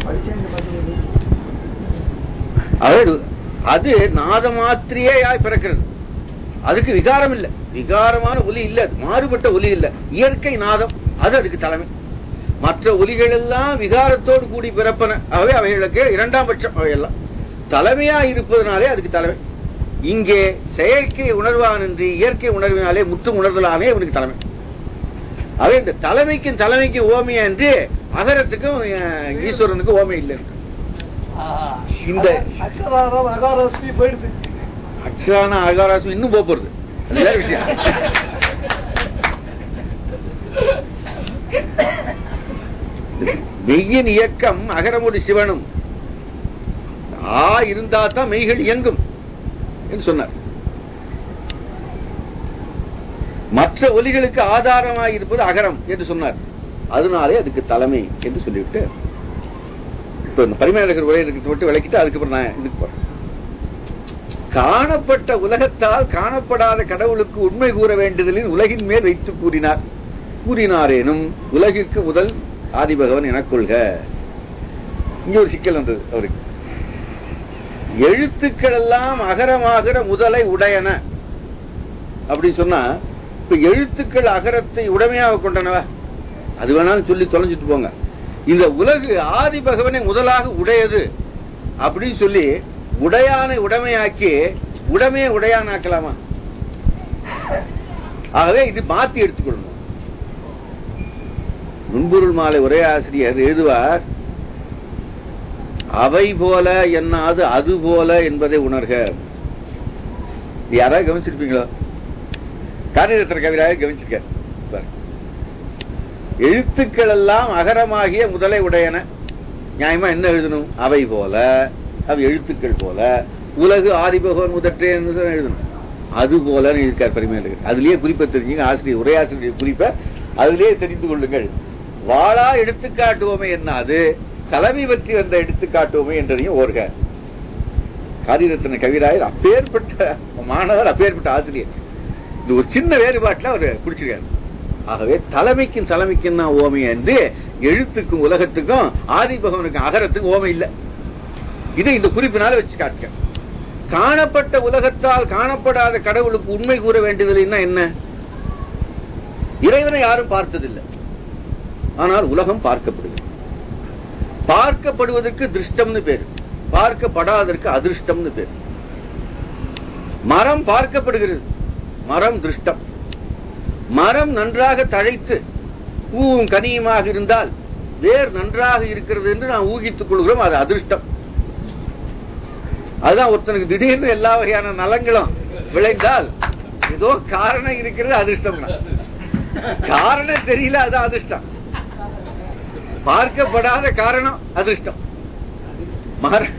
அது அது நாத மாத்திரையாய் பிறக்கிறது அதுக்கு விகாரம் இல்ல விகாரமான ஒலி இல்ல அது. மாறுபட்ட ஒலி இல்ல இயற்கை நாதம் அது அதுக்கு தலைமை மற்ற ஒலிகள் எல்லாம் விகாரத்தோடு கூடி பிறப்பன ஆகவே அவைகளுக்கு இரண்டாம் பட்சம் அவையெல்லாம் தலைமையா இருப்பதனாலே அதுக்கு தலைமை இங்கே செயற்கை உணர்வானின்றி இயற்கை உணர்வினாலே முற்று உணர்தலாமே இவனுக்கு தலைமை அவை இந்த தலைமைக்கும் தலைமைக்கும் ஓமையா என்று அகரத்துக்கும் அஹ், ஈஸ்வரனுக்கும் ஓமை இல்லை இந்த அக்கராரம் அகாரஸ்மி போயிடுது அக்ஷரான அகாராசம் இன்னும் போக போறது அது வேற விஷயம் மெய்யின் இயக்கம் அகரமுடி சிவனும் ஆ இருந்தா தான் மெய்கள் இயங்கும் என்று சொன்னார் மற்ற ஒலிகளுக்கு ஆதாரமாய் இருப்பது அகரம் என்று சொன்னார் அதனாலே அதுக்கு தலைமை என்று சொல்லிவிட்டு இப்ப இந்த பரிமாணர் உரையை விட்டு விளக்கிட்டு அதுக்கப்புறம் நான் இதுக்கு போறேன் காணப்பட்ட உலகத்தால் காணப்படாத கடவுளுக்கு உண்மை கூற வேண்டுதலில் உலகின் மேல் வைத்து கூறினார் கூறினாரேனும் உலகிற்கு முதல் ஆதிபகவன் எனக் கொள்க இங்க ஒரு சிக்கல் வந்தது அவருக்கு எழுத்துக்கள் எல்லாம் அகரமாகிற முதலை உடையன அப்படி சொன்னா இப்ப எழுத்துக்கள் அகரத்தை உடைமையாக கொண்டனவா அது வேணாலும் சொல்லி தொலைஞ்சிட்டு போங்க இந்த உலகு ஆதி பகவனை முதலாக உடையது அப்படின்னு சொல்லி உடையானை உடைமையாக்கி உடமையை உடையானாக்கலாமா ஆகவே இது மாத்தி எடுத்துக்கொள்ளணும் முன்பொருள் மாலை உரையாசிரியர் எழுதுவார் அவை போல என்னாது அது போல என்பதை உணர்க இது யாராவது கவனிச்சிருப்பீங்களோ காரியத்திர கவிராக கவனிச்சிருக்கார் பாரு. எழுத்துக்கள் எல்லாம் அகரமாகிய முதலை உடையன நியாயமா என்ன எழுதணும் அவை போல அவை எழுத்துக்கள் போல உலகு ஆதிபகவன் முதற்றே என்று தான் எழுதணும் அது போல இருக்கார் பெருமையாக அதுலயே குறிப்பை தெரிஞ்சுங்க ஆசிரியர் உரையாசிரியர் குறிப்பை அதிலேயே தெரிந்து கொள்ளுங்கள் வாளா எடுத்துக்காட்டுவோமே என்ன அது தலைமை பற்றி வந்த எடுத்துக்காட்டுவோமே என்றதையும் ஓர்க காரிரத்ன கவிராயர் அப்பேற்பட்ட மாணவர் அப்பேற்பட்ட ஆசிரியர் இந்த ஒரு சின்ன வேறுபாட்டில் அவர் பிடிச்சிருக்காரு ஆகவே தலைமைக்கும் தலைமைக்கும் தான் ஓமை என்று எழுத்துக்கும் உலகத்துக்கும் ஆதிபகவனுக்கும் அகரத்துக்கும் ஓமை இல்லை இதை இந்த குறிப்பினால வச்சு காட்டுங்க காணப்பட்ட உலகத்தால் காணப்படாத கடவுளுக்கு உண்மை கூற வேண்டியதில்லைன்னா என்ன இறைவனை யாரும் பார்த்ததில்லை ஆனால் உலகம் பார்க்கப்படுகிறது பார்க்கப்படுவதற்கு திருஷ்டம்னு பேரு பார்க்கப்படாததற்கு அதிர்ஷ்டம்னு பேரு மரம் பார்க்கப்படுகிறது மரம் திருஷ்டம் மரம் நன்றாக தழைத்து பூவும் கனியுமாக இருந்தால் வேர் நன்றாக இருக்கிறது என்று நாம் ஊகித்துக் கொள்கிறோம் அது அதிர்ஷ்டம் அதுதான் ஒருத்தனுக்கு திடீர்னு எல்லா வகையான நலங்களும் விளைந்தால் ஏதோ காரணம் இருக்கிறது அதிர்ஷ்டம் காரணம் தெரியல அது அதிர்ஷ்டம் பார்க்கப்படாத காரணம் அதிர்ஷ்டம் மரம்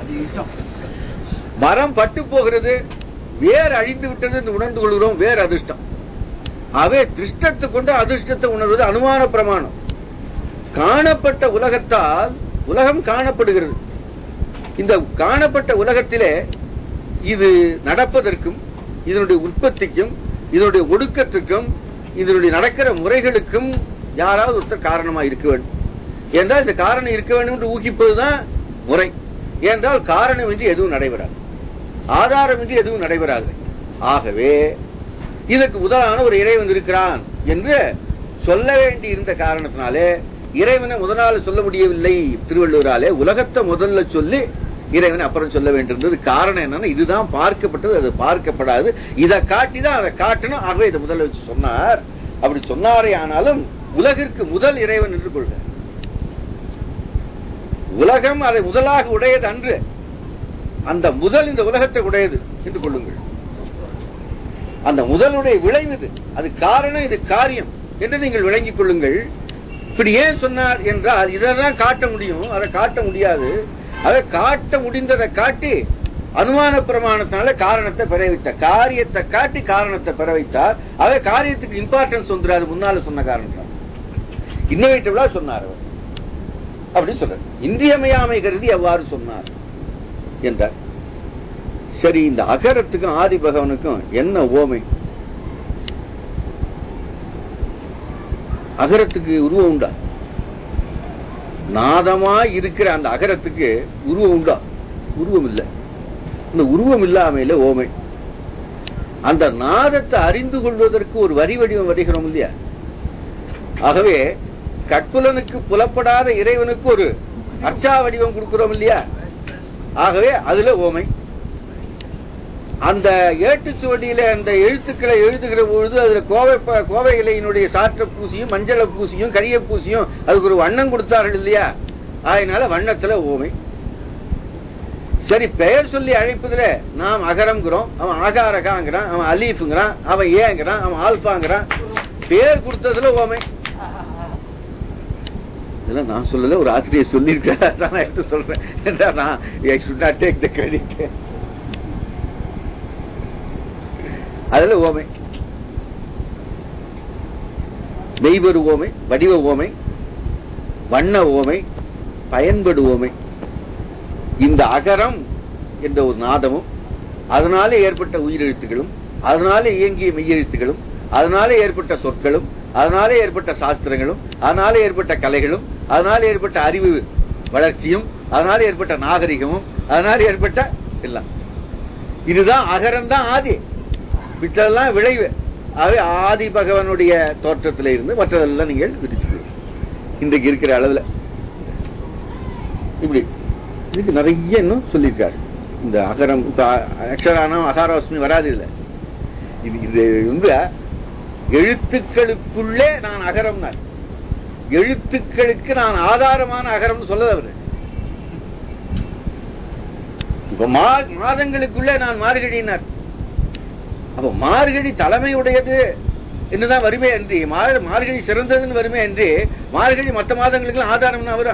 மரம் பட்டு போகிறது வேர் அழிந்து விட்டது என்று உணர்ந்து கொள்கிறோம் வேர் அதிர்ஷ்டம் அவே திருஷ்டத்தை கொண்டு அதிர்ஷ்டத்தை உணர்வது அனுமான பிரமாணம் காணப்பட்ட உலகத்தால் உலகம் காணப்படுகிறது இந்த காணப்பட்ட உலகத்திலே இது நடப்பதற்கும் இதனுடைய உற்பத்திக்கும் இதனுடைய ஒடுக்கத்துக்கும் இதனுடைய நடக்கிற முறைகளுக்கும் யாராவது ஒருத்தர் காரணமா இருக்க வேண்டும் என்றால் இந்த காரணம் இருக்க வேண்டும் என்று ஊகிப்பதுதான் முறை என்றால் காரணமின்றி எதுவும் நடைபெறாது ஆதாரமின்றி எதுவும் நடைபெறாது ஆகவே இதற்கு முதலான ஒரு இறைவன் இருக்கிறான் என்று சொல்ல வேண்டி இருந்த காரணத்தினாலே இறைவனை முதலால சொல்ல முடியவில்லை திருவள்ளுவராலே உலகத்தை முதல்ல சொல்லி இறைவனை அப்புறம் சொல்ல வேண்டியிருந்தது காரணம் என்னன்னா இதுதான் பார்க்கப்பட்டது அது பார்க்கப்படாது இதை காட்டி தான் அதை காட்டணும் ஆகவே இதை முதல்ல வச்சு சொன்னார் அப்படி சொன்னாரே ஆனாலும் உலகிற்கு முதல் இறைவன் என்று கொள்க உலகம் அதை முதலாக உடையது அன்று அந்த முதல் இந்த உலகத்தை உடையது என்று கொள்ளுங்கள் அந்த முதலுடைய விளைவு இது அது காரணம் இது காரியம் என்று நீங்கள் விளங்கிக் கொள்ளுங்கள் இப்படி ஏன் சொன்னார் என்றால் இதான் காட்ட முடியும் அதை காட்ட முடியாது அதை காட்ட முடிந்ததை காட்டி அனுமான பிரமாணத்தினால காரணத்தை பெற வைத்த காரியத்தை காட்டி காரணத்தை பெற வைத்தார் அதை காரியத்துக்கு இம்பார்ட்டன்ஸ் வந்துடாது முன்னால சொன்ன காரணத்தினால் இன்னோவேட்டிவா சொன்னார் அவர் அப்படின்னு சொல்றார் இன்றியமையாமை கருதி எவ்வாறு சொன்னார் என்றார் சரி இந்த அகரத்துக்கும் ஆதி பகவனுக்கும் என்ன ஓமை அகரத்துக்கு உருவம் உண்டா நாதமா இருக்கிற அந்த அகரத்துக்கு உருவம் உண்டா உருவம் இல்லை இந்த உருவம் இல்லாமையில ஓமை அந்த நாதத்தை அறிந்து கொள்வதற்கு ஒரு வரி வடிவம் வருகிறோம் இல்லையா ஆகவே கற்புலனுக்கு புலப்படாத இறைவனுக்கு ஒரு அர்ச்சா வடிவம் கொடுக்கிறோம் இல்லையா ஆகவே அதுல ஓமை அந்த ஏட்டுச்சுவடியில அந்த எழுத்துக்களை எழுதுகிற பொழுது அதுல கோவை ப- கோவை இலையினுடைய சாற்ற பூசியும் மஞ்சள பூசியும் கரிய பூசியும் அதுக்கு ஒரு வண்ணம் கொடுத்தார்கள் இல்லையா அதனால வண்ணத்துல ஓமை சரி பெயர் சொல்லி அழைப்பதுல நாம் அகரம்ங்கிறோம் அவன் ஆகாரகாங்கிறான் அவன் அலீஃப்ங்கிறான் அவன் ஏங்கிறான் அவன் ஆல்பாங்கிறான் பேர் கொடுத்ததுல ஓமை இதெல்லாம் நான் சொல்லல ஒரு ஆசிரியர் சொல்லியிருக்கார் நான் எடுத்து சொல்றேன் என்றா நான் ஐ should not take the credit அதுல ஓமை மெய்வரு ஓமை வடிவ ஓமை வண்ண ஓமை பயன்படு ஓமை இந்த அகரம் என்ற ஒரு நாதமும் அதனாலே ஏற்பட்ட உயிரெழுத்துகளும் அதனாலே இயங்கிய மெய்யெழுத்துகளும் அதனாலே ஏற்பட்ட சொற்களும் அதனாலே ஏற்பட்ட சாஸ்திரங்களும் அதனாலே ஏற்பட்ட கலைகளும் அதனாலே ஏற்பட்ட அறிவு வளர்ச்சியும் அதனாலே ஏற்பட்ட நாகரிகமும் அதனாலே ஏற்பட்ட எல்லாம் இதுதான் அகரம் தான் ஆதி மிச்சதெல்லாம் விளைவு ஆகவே ஆதி பகவனுடைய தோற்றத்தில இருந்து மற்றதெல்லாம் நீங்கள் விதிச்சு இன்றைக்கு இருக்கிற அளவுல இப்படி இதுக்கு நிறைய இன்னும் சொல்லியிருக்காரு இந்த அகரம் இப்ப அக்ஷரானம் அகாரோஸ்மி வராது இல்ல இது இது வந்து எழுத்துக்களுக்குள்ளே நான் அகரம்னார் எழுத்துக்களுக்கு நான் ஆதாரமான அகரம்னு சொல்லல அவரு இப்ப மா- மாதங்களுக்குள்ளே நான் மார்கழினார் அப்ப மார்கழி தலைமை உடையது என்னதான் வருமே அன்றி மார்- மார்கழி சிறந்ததுன்னு வருமே அன்றி மார்கழி மற்ற மாதங்களுக்கு ஆதாரம்னு அவரா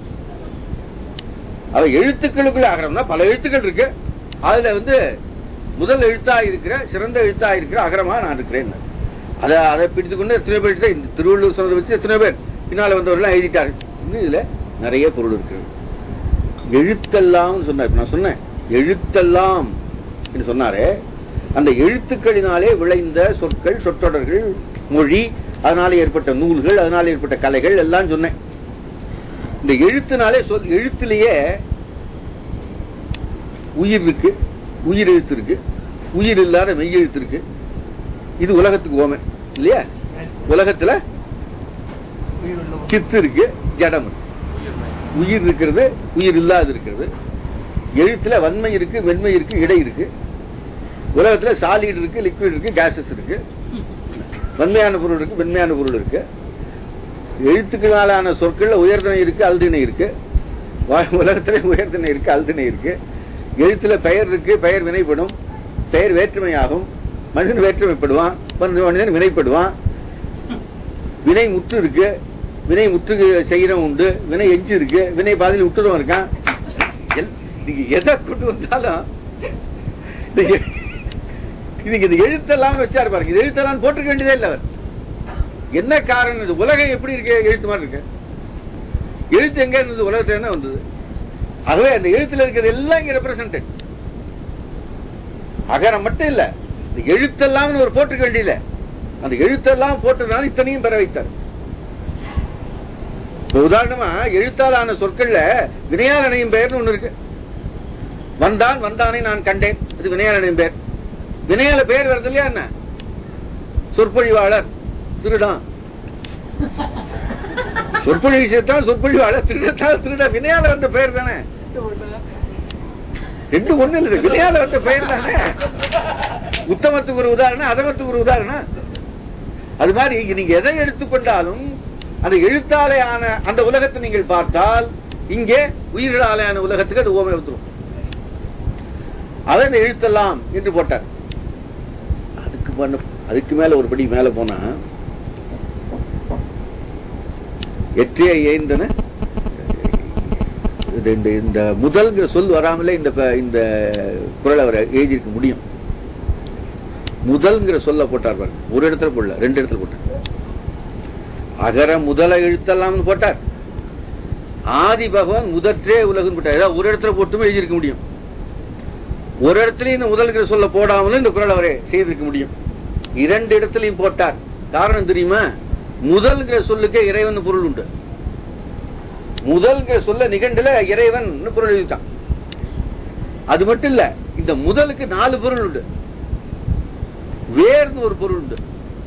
அவ எழுத்துக்களுக்குள்ள அகரம்னா பல எழுத்துக்கள் இருக்கு அதுல வந்து முதல் எழுத்தா இருக்கிற சிறந்த எழுத்தா இருக்கிற அகரமா நான் இருக்கிறேன் அதை அதை பிடித்துக்கொண்டு எத்தனை பேர் எடுத்தா, இந்த திருவள்ளுவர் சொன்னதை வச்சு எத்தனை பேர் பின்னால வந்தவர்கள் எழுதிட்டார்கள் இன்னும் இதுல நிறைய பொருள் இருக்கு எழுத்தெல்லாம் சொன்னார் இப்ப நான் சொன்னேன் எழுத்தெல்லாம் என்று சொன்னாரே அந்த எழுத்துக்களினாலே விளைந்த சொற்கள் சொற்றொடர்கள் மொழி அதனால ஏற்பட்ட நூல்கள் அதனால ஏற்பட்ட கலைகள் எல்லாம் சொன்னேன் இந்த எழுத்துனாலே சொல் எழுத்திலேயே உயிர் இருக்கு உயிர் எழுத்து இருக்கு உயிர் இல்லாத மெய் எழுத்து இருக்கு இது உலகத்துக்கு ஓமை இல்லையா உலகத்துல சித்து இருக்கு ஜடம் இருக்கு. உயிர் இருக்கிறது உயிர் இல்லாது இருக்கிறது எழுத்துல வன்மை இருக்கு மென்மை இருக்கு இடை இருக்கு உலகத்துல சாலிட் இருக்கு லிக்விட் இருக்கு கேசஸ் இருக்கு வன்மையான பொருள் இருக்கு மென்மையான பொருள் இருக்கு எழுத்துக்களாலான சொற்கள்ல உயர்திணை இருக்கு அல்திணை இருக்கு வா- உலகத்துல உயர்திணை இருக்கு அல்திணை இருக்கு எழுத்துல பெயர் இருக்கு பெயர் வினைப்படும் பெயர் வேற்றுமையாகும் மனிதன் வேற்றுமைப்படுவான் மனிதன் மனிதன் வினைப்படுவான் வினை முற்று இருக்கு வினை முற்றுக்கு செய்யறவன் உண்டு வினை எஞ்சி இருக்கு வினை பாதையில் விட்டுறவன் இருக்கான் எல்- நீங்க எதை கொண்டு வந்தாலும் நீங்க நீங்க இந்த எழுத்தெல்லாம் வச்சாரு பாருங்க இது எழுத்தெல்லாம் போட்டிருக்க வேண்டியதே இல்லை அவர் என்ன காரணம் இது உலகம் எப்படி இருக்கு எழுத்து மாதிரி இருக்கு எழுத்து எங்க இருந்தது உலகத்துல என்ன வந்தது ஆகவே அந்த எழுத்துல இருக்கிறது எல்லாம் இங்க ரெப்ரசன்டட் அகரம் மட்டும் இல்ல இந்த எழுத்தெல்லாம் ஒரு போட்டிருக்க வேண்டியதில்ல அந்த எழுத்தெல்லாம் போட்டதுனால இத்தனையும் பெற வைத்தார் இப்ப உதாரணமா எழுத்தாலான சொற்கள்ல வினையால் அணையும் பெயர்னு ஒண்ணு இருக்கு வந்தான் வந்தானை நான் கண்டேன் இது வினையால் அணையும் பெயர் வினையால பெயர் வருது இல்லையா என்ன சொற்பொழிவாளர் திருடான் சொற்பொழி விஷயத்தான் சொற்பொழிவாளர் திருடத்தான் திருட வினையால வந்த பெயர் தானே ரெண்டு ஒண்ணு இல்லை வினையால வந்த பெயர் தானே உத்தமத்துக்கு ஒரு உதாரணம் அதமத்துக்கு ஒரு உதாரணம் அது மாதிரி நீங்க எதை எடுத்துக்கொண்டாலும் அந்த எழுத்தாலையான அந்த உலகத்தை நீங்கள் பார்த்தால் இங்கே உயிர்களாலையான உலகத்துக்கு அது ஓமை வந்துடும் அதை இந்த எழுத்தெல்லாம் என்று போட்டார் அதுக்கு பண்ண அதுக்கு மேல ஒரு படி மேல போனா எற்றிய ஏந்தன இது இந்த இந்த முதல்ங்கிற சொல் வராமலே இந்த ப- இந்த குரல் அவர் எழுதியிருக்க முடியும் முதல்ங்கிற சொல்ல போட்டார் பாருங்க ஒரு இடத்துல போடல ரெண்டு இடத்துல போட்டார் அகர முதல எழுத்தெல்லாம் போட்டார் ஆதி பகவான் முதற்றே உலகம் போட்டார் ஏதாவது ஒரு இடத்துல போட்டுமே எழுதியிருக்க முடியும் ஒரு இடத்துலயும் இந்த முதல்கிற சொல்ல போடாமலும் இந்த குரல் அவரே செய்திருக்க முடியும் இரண்டு இடத்துலயும் போட்டார் காரணம் தெரியுமா முதல்கிற சொல்லுக்கே இறைவன் பொருள் உண்டு முதல்ங்கிற சொல்ல நிகண்டுல இறைவன் பொருள் எழுதிட்டான் அது மட்டும் இல்ல இந்த முதலுக்கு நாலு பொருள் உண்டு வேர்னு ஒரு பொருள் உண்டு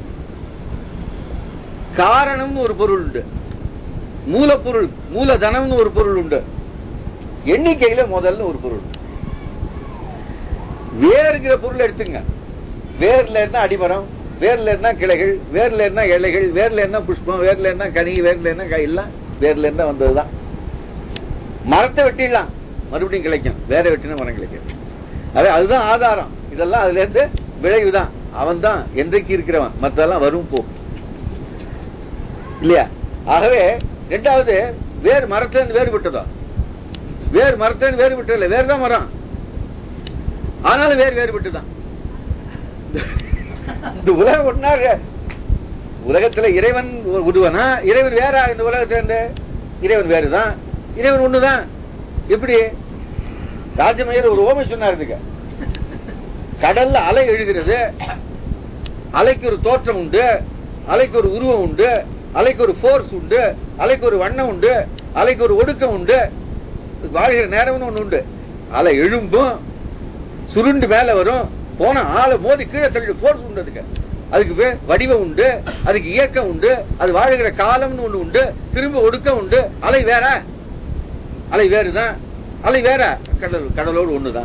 காரணம்னு ஒரு பொருள் உண்டு மூலப்பொருள் மூலதனம்னு ஒரு பொருள் உண்டு எண்ணிக்கையில முதல்ல ஒரு பொருள் உண்டு. வேர்ங்கிற பொருள் எடுத்துங்க வேர்ல இருந்தா அடிமரம் வேர்ல இருந்தா கிளைகள் வேர்ல இருந்தா இலைகள் வேர்ல இருந்தா புஷ்பம் வேர்ல இருந்தா கனி வேர்ல இருந்தா காய் எல்லாம் வேர்ல இருந்தா வந்ததுதான் மரத்தை வெட்டிடலாம் மறுபடியும் கிடைக்கும் வேற வெட்டினா மரம் கிடைக்கும் அது அதுதான் ஆதாரம் இதெல்லாம் அதுல இருந்து விளைவுதான் அவன் தான் என்றைக்கு இருக்கிறவன் மத்தெல்லாம் வரும் போ இல்லையா ஆகவே ரெண்டாவது வேறு மரத்திலிருந்து வேறுபட்டதோ வேறு மரத்திலிருந்து வேறுபட்டதில்லை வேறு தான் மரம் ஆனாலும் வேறு வேறுபட்டுதான் இந்த உலகம் ஒன்னாக உலகத்துல இறைவன் உருவனா இறைவன் வேற இந்த உலகத்துல இருந்து இறைவன் வேறுதான் இறைவன் ஒண்ணுதான் எப்படி ராஜமயர் ஒரு ஓமை சொன்னார் இதுக்கு கடல்ல அலை எழுகிறது அலைக்கு ஒரு தோற்றம் உண்டு அலைக்கு ஒரு உருவம் உண்டு அலைக்கு ஒரு ஃபோர்ஸ் உண்டு அலைக்கு ஒரு வண்ணம் உண்டு அலைக்கு ஒரு ஒடுக்கம் உண்டு வாழ்கிற நேரம்னு ஒண்ணு உண்டு அலை எழும்பும் சுருண்டு மேல வரும் போன ஆளை மோதி கீழே தள்ளி ஃபோர்ஸ் உண்டு அதுக்கு அதுக்கு வே- வடிவம் உண்டு அதுக்கு இயக்கம் உண்டு அது வாழுகிற காலம்னு ஒண்ணு உண்டு திரும்ப ஒடுக்கம் உண்டு அலை வேற அலை வேறுதான் அலை வேற கடல் கடலோடு ஒண்ணுதான்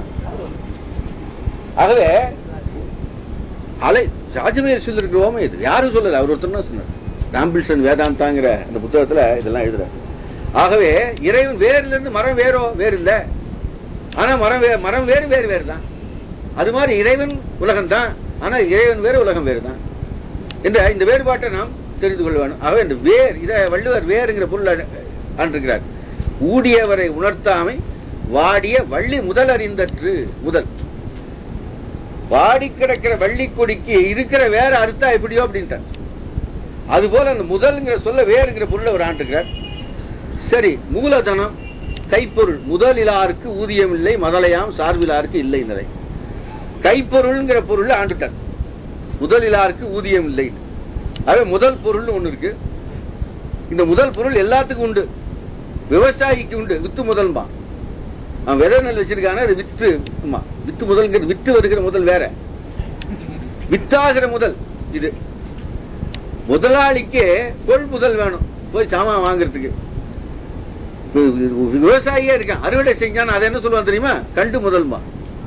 ஆகவே அலை ராஜமேல் சொல்லிருக்கிற ஓமை இது யாரும் சொல்லல அவர் ஒருத்தர் தான் சொன்னார் ராம்பிள்சன் வேதாந்தாங்கிற அந்த புத்தகத்துல இதெல்லாம் எழுதுற ஆகவே இறைவன் வேறுல இருந்து மரம் வேறோ வேறு இல்ல ஆனா மரம் வே- மரம் வேறு வேறு வேறு தான் அது மாதிரி இறைவன் உலகம் தான் ஆனா இறைவன் வேறு உலகம் வேறு தான் இந்த இந்த வேறுபாட்டை நாம் தெரிந்து கொள்ள வேண்டும் ஆகவே இந்த வேர் இத வள்ளுவர் வேறுங்கிற பொருள் ஆண்டிருக்கிறார் ஊடியவரை உணர்த்தாமை வாடிய வள்ளி முதல் அறிந்தற்று முதல் வாடி கிடக்கிற வள்ளி கொடிக்கு இருக்கிற வேற அறுத்தா எப்படியோ அப்படின்ட்டார் அதுபோல அந்த முதல்ங்கிற சொல்ல வேறுங்கிற பொருளை அவர் ஆண்டுகிறார் சரி மூலதனம் கைப்பொருள் முதலிலாருக்கு ஊதியம் இல்லை முதலையாம் சார்பிலாருக்கு இல்லை நிலை கைப்பொருள்ங்கிற பொருள் ஆண்டுட்டார் முதலிலாருக்கு ஊதியம் இல்லை ஆகவே முதல் பொருள் ஒண்ணு இருக்கு இந்த முதல் பொருள் எல்லாத்துக்கும் உண்டு விவசாயிக்கு உண்டு வித்து முதல்பா அவன் விதை நெல் வச்சிருக்கான அது வித்து ஆமா வித்து முதல்ங்கிறது வித்து வருகிற முதல் வேற வித்தாகிற முதல் இது முதலாளிக்கு கொள் முதல் வேணும் போய் சாமான் வாங்குறதுக்கு வி- வி- விவசாயியே இருக்கான் அறுவடை செஞ்சான் அதை என்ன சொல்லுவான் தெரியுமா கண்டு முதல்மா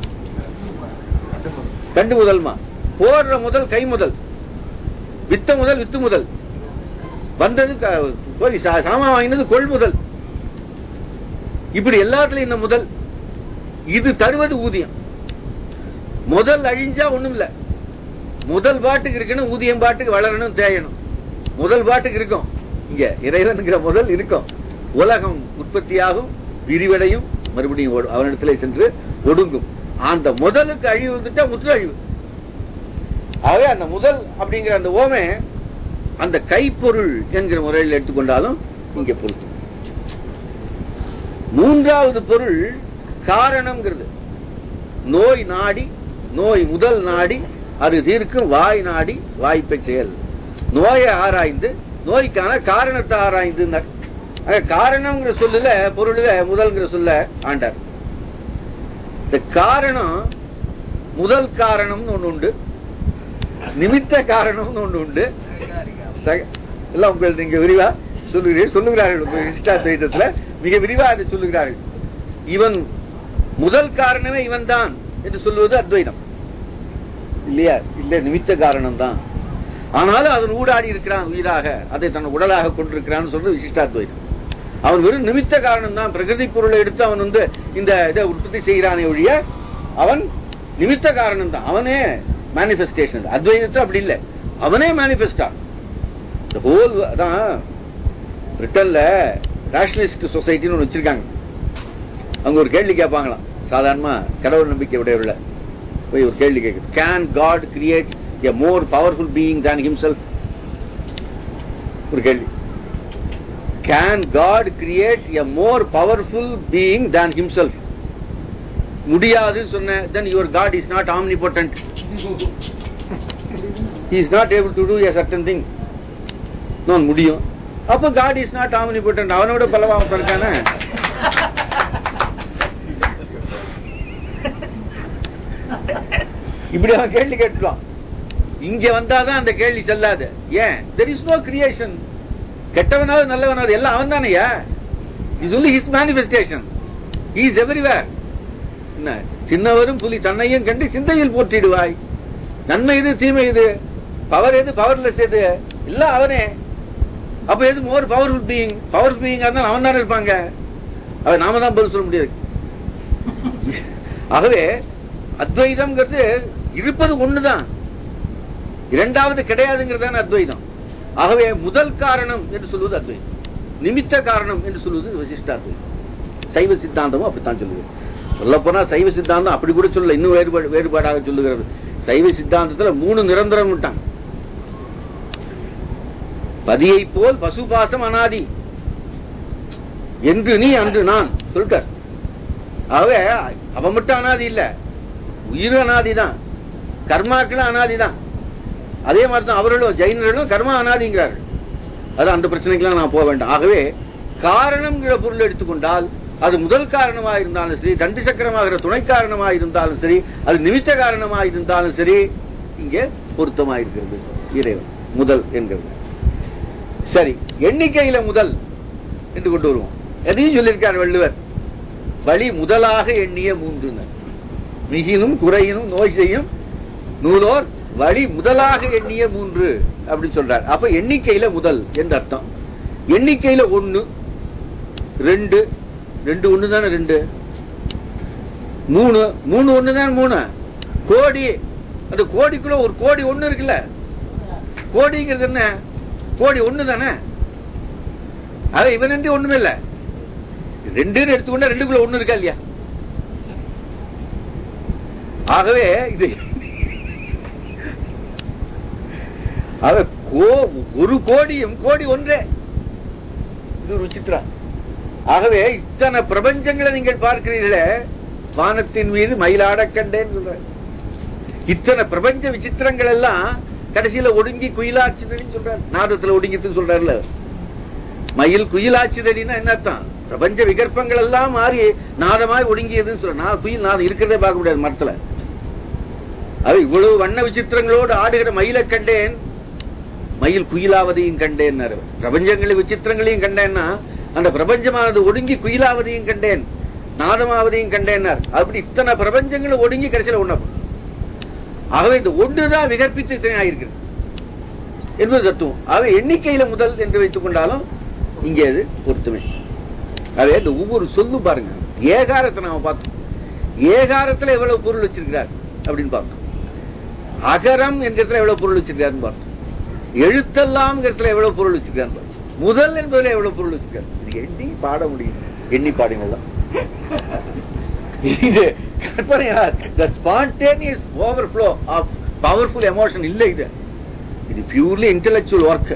கண்டு முதல்மா போடுற முதல் கை முதல் வித்த முதல் வித்து முதல் வந்தது க- போய் சா- சாமான் வாங்கினது கொள் முதல் இப்படி எல்லாத்துலயும் இந்த முதல் இது தருவது ஊதியம் முதல் அழிஞ்சா ஒண்ணும் இல்ல முதல் பாட்டுக்கு இருக்கணும் ஊதியம் பாட்டுக்கு வளரணும் தேயணும் முதல் பாட்டுக்கு இருக்கும் இங்க இறைவன்கிற முதல் இருக்கும் உலகம் உற்பத்தியாகும் விரிவடையும் மறுபடியும் ஓடும். அவனிடத்திலே சென்று ஒடுங்கும் அந்த முதலுக்கு அழிவு வந்துட்டா முற்று அழிவு ஆகவே அந்த முதல் அப்படிங்கிற அந்த ஓமை அந்த கைப்பொருள் என்கிற முறையில் எடுத்துக்கொண்டாலும் இங்கே பொருத்தம் மூன்றாவது பொருள் காரணம்ங்கிறது நோய் நாடி நோய் முதல் நாடி அது தீர்க்கும் வாய் நாடி வாய்ப்பை செயல் நோயை ஆராய்ந்து நோய்க்கான காரணத்தை ஆராய்ந்து காரணம்ங்கிற சொல்லுல பொருள்ல முதல்ங்கிற சொல்ல ஆண்டார் இந்த காரணம் முதல் காரணம்னு ஒண்ணு உண்டு நிமித்த காரணம்னு ஒண்ணு உண்டு சக- எல்லாம் உங்களுக்கு நீங்க விரிவா சொல்லுகிறீர்கள் சொல்லுகிறார்கள் உங்க இஷ்டாத்வைதத்துல மிக விரிவா அதை சொல்லுகிறார்கள் இவன் முதல் காரணமே இவன் தான் என்று சொல்லுவது அத்வைதம் இல்லையா இல்ல நிமித்த காரணம் தான் ஆனாலும் அவன் ஊடாடி இருக்கிறான் உயிராக அதை தன் உடலாக கொண்டிருக்கிறான்னு சொல்றது விசிஷ்டாத்வைதம் அவன் வெறும் நிமித்த காரணம் தான் பிரகிருதி பொருளை எடுத்து அவன் வந்து இந்த இதை உற்பத்தி செய்கிறானே ஒழிய அவன் நிமித்த காரணம் தான் அவனே மேனிபெஸ்டேஷன் அத்வைதத்தை அப்படி இல்லை அவனே மேனிபெஸ்டா இந்த ஹோல் அதான் பிரிட்டன்ல ரேஷனலிஸ்ட் சொசைட்டின்னு ஒன்று வச்சிருக்காங்க அவங்க ஒரு கேள்வி கேட்பாங்களாம் சாதாரணமா கடவுள் நம்பிக்கை உடையவர்கள போய் ஒரு கேள்வி கேட்குது can God create a more powerful being than himself ஒரு கேள்வி can God create a more powerful being than himself முடியாது சொன்ன then your God is not omnipotent he is not able to do a certain thing நான் முடியும் அப்ப God is not Omni போட்டு அவனோட பலவாம இருக்கானே இப்படி அவன் கேள்வி கேட்டுவான் இங்க வந்தாதான் அந்த கேள்வி செல்லாது ஏன் தெர் இஸ் நோ கிரியேஷன் கெட்டவனாவது நல்லவனாவது எல்லாம் அவன் தானையா is only his manifestation is everywhere என்ன சின்னவரும் புலி தன்னையும் கண்டு சிந்தையில் போற்றிடுவாய் நன்மை இது தீமை இது பவர் எது பவர்லெஸ் எது எல்லாம் அவனே அப்ப எது more powerful being powerful being இருந்தாலும் அவன் தானே இருப்பாங்க அவ நாம தான் பதில் சொல்ல முடியாது ஆகவே அத்வைதம்ங்கிறது இருப்பது ஒண்ணுதான் இரண்டாவது கிடையாதுங்கிறது தான் அத்வைதம் ஆகவே முதல் காரணம் என்று சொல்வது அத்வைதம் நிமித்த காரணம் என்று சொல்வது விசிஷ்டாத்வைதம் சைவ சித்தாந்தமும் அப்படித்தான் சொல்லுது சொல்ல போனா சைவ சித்தாந்தம் அப்படி கூட சொல்ல இன்னும் வேறுபாடு வேறுபாடாக சொல்லுகிறது சைவ சித்தாந்தத்துல மூணு நிரந்தரம் விட்டாங்க பதியை போல் பசுபாசம் அனாதி என்று நீ அன்று நான் சொல்லிட்டார் ஆகவே அவன் மட்டும் அனாதி இல்ல உயிர் அனாதி தான் கர்மாக்களும் அனாதி தான் அதே மாதிரி தான் அவர்களும் ஜெயினர்களும் கர்மா அனாதிங்கிறார்கள் அது அந்த பிரச்சனைக்கெல்லாம் நான் போக வேண்டாம் ஆகவே காரணம்ங்கிற பொருள் எடுத்துக்கொண்டால் அது முதல் காரணமாக இருந்தாலும் சரி தண்டி சக்கரமாகிற துணை காரணமாக இருந்தாலும் சரி அது நிமித்த காரணமாக இருந்தாலும் சரி இங்கே பொருத்தமாக இருக்கிறது இறைவன் முதல் என்கிறது சரி எண்ணிக்கையில முதல் என்று கொண்டு வருவோம் எதையும் சொல்லியிருக்கார் வள்ளுவர் வழி முதலாக எண்ணிய மூன்று மிகினும் குறையினும் நோய் செய்யும் நூலோர் வழி முதலாக எண்ணிய மூன்று அப்படி சொல்றார் அப்ப எண்ணிக்கையில முதல் என்று அர்த்தம் எண்ணிக்கையில ஒண்ணு ரெண்டு ரெண்டு ஒண்ணு தானே ரெண்டு மூணு மூணு ஒண்ணு தானே மூணு கோடி அந்த கோடிக்குள்ள ஒரு கோடி ஒண்ணு இருக்குல்ல கோடிங்கிறது என்ன கோடி ஒண்ணு தானே அது இவன் என்று ஒண்ணுமே இல்ல ரெண்டுன்னு எடுத்துக்கொண்டா ரெண்டுக்குள்ள ஒண்ணு இருக்கா இல்லையா ஆகவே இது ஆக கோ- ஒரு கோடியும் கோடி ஒன்றே இது ஒரு விசித்திரம் ஆகவே இத்தனை பிரபஞ்சங்களை நீங்கள் பார்க்கிறீர்களே வானத்தின் மீது மயிலாட கண்டேன்னு சொல்ற இத்தனை பிரபஞ்ச விசித்திரங்கள் எல்லாம் கடைசியில ஒடுங்கி குயிலாச்சுதடின்னு சொல்றாரு நாதத்துல ஒடுங்கிட்டுன்னு சொல்றாருல மயில் குயிலாச்சுதடின்னா என்ன அர்த்தம் பிரபஞ்ச விகற்பங்கள் எல்லாம் மாறி நாதமாய் ஒடுங்கியதுன்னு சொல்ற நான் குயில் நாதம் இருக்கிறதே பார்க்க முடியாது மரத்துல அது இவ்வளவு வண்ண விசித்திரங்களோடு ஆடுகிற மயிலை கண்டேன் மயில் குயிலாவதையும் கண்டேன் பிரபஞ்சங்களின் விசித்திரங்களையும் கண்டேன்னா அந்த பிரபஞ்சமானது ஒடுங்கி குயிலாவதையும் கண்டேன் நாதமாவதையும் கண்டேன்னார் அப்படி இத்தனை பிரபஞ்சங்களும் ஒடுங்கி கடைசியில ஒண்ணு ஆகவே இந்த ஒன்றுதான் விகற்பித்து இத்தனையாயிருக்கிறது என்பது தத்துவம் ஆகவே எண்ணிக்கையில முதல் என்று வைத்துக் கொண்டாலும் இங்கே அது பொருத்தமே ஆகவே இந்த ஒவ்வொரு சொல்லும் பாருங்க ஏகாரத்தை நாம பார்த்தோம் ஏகாரத்துல எவ்வளவு பொருள் வச்சிருக்கிறார் அப்படின்னு பார்த்தோம் அகரம் என்கிறதுல எவ்வளவு பொருள் வச்சிருக்காருன்னு பார்த்தோம் எழுத்தெல்லாம்ங்கிறதுல எவ்வளவு பொருள் வச்சிருக்காருன்னு பார்த்தோம் முதல் என்பதுல எவ்வளவு பொருள் வச்சிருக்காரு இது எண்ணி பாட முடியும் எண்ணி பாடினதான் இது கற்பனையா the spontaneous overflow of powerful emotion இல்ல இது இது பியூர்லி intellectual ஒர்க்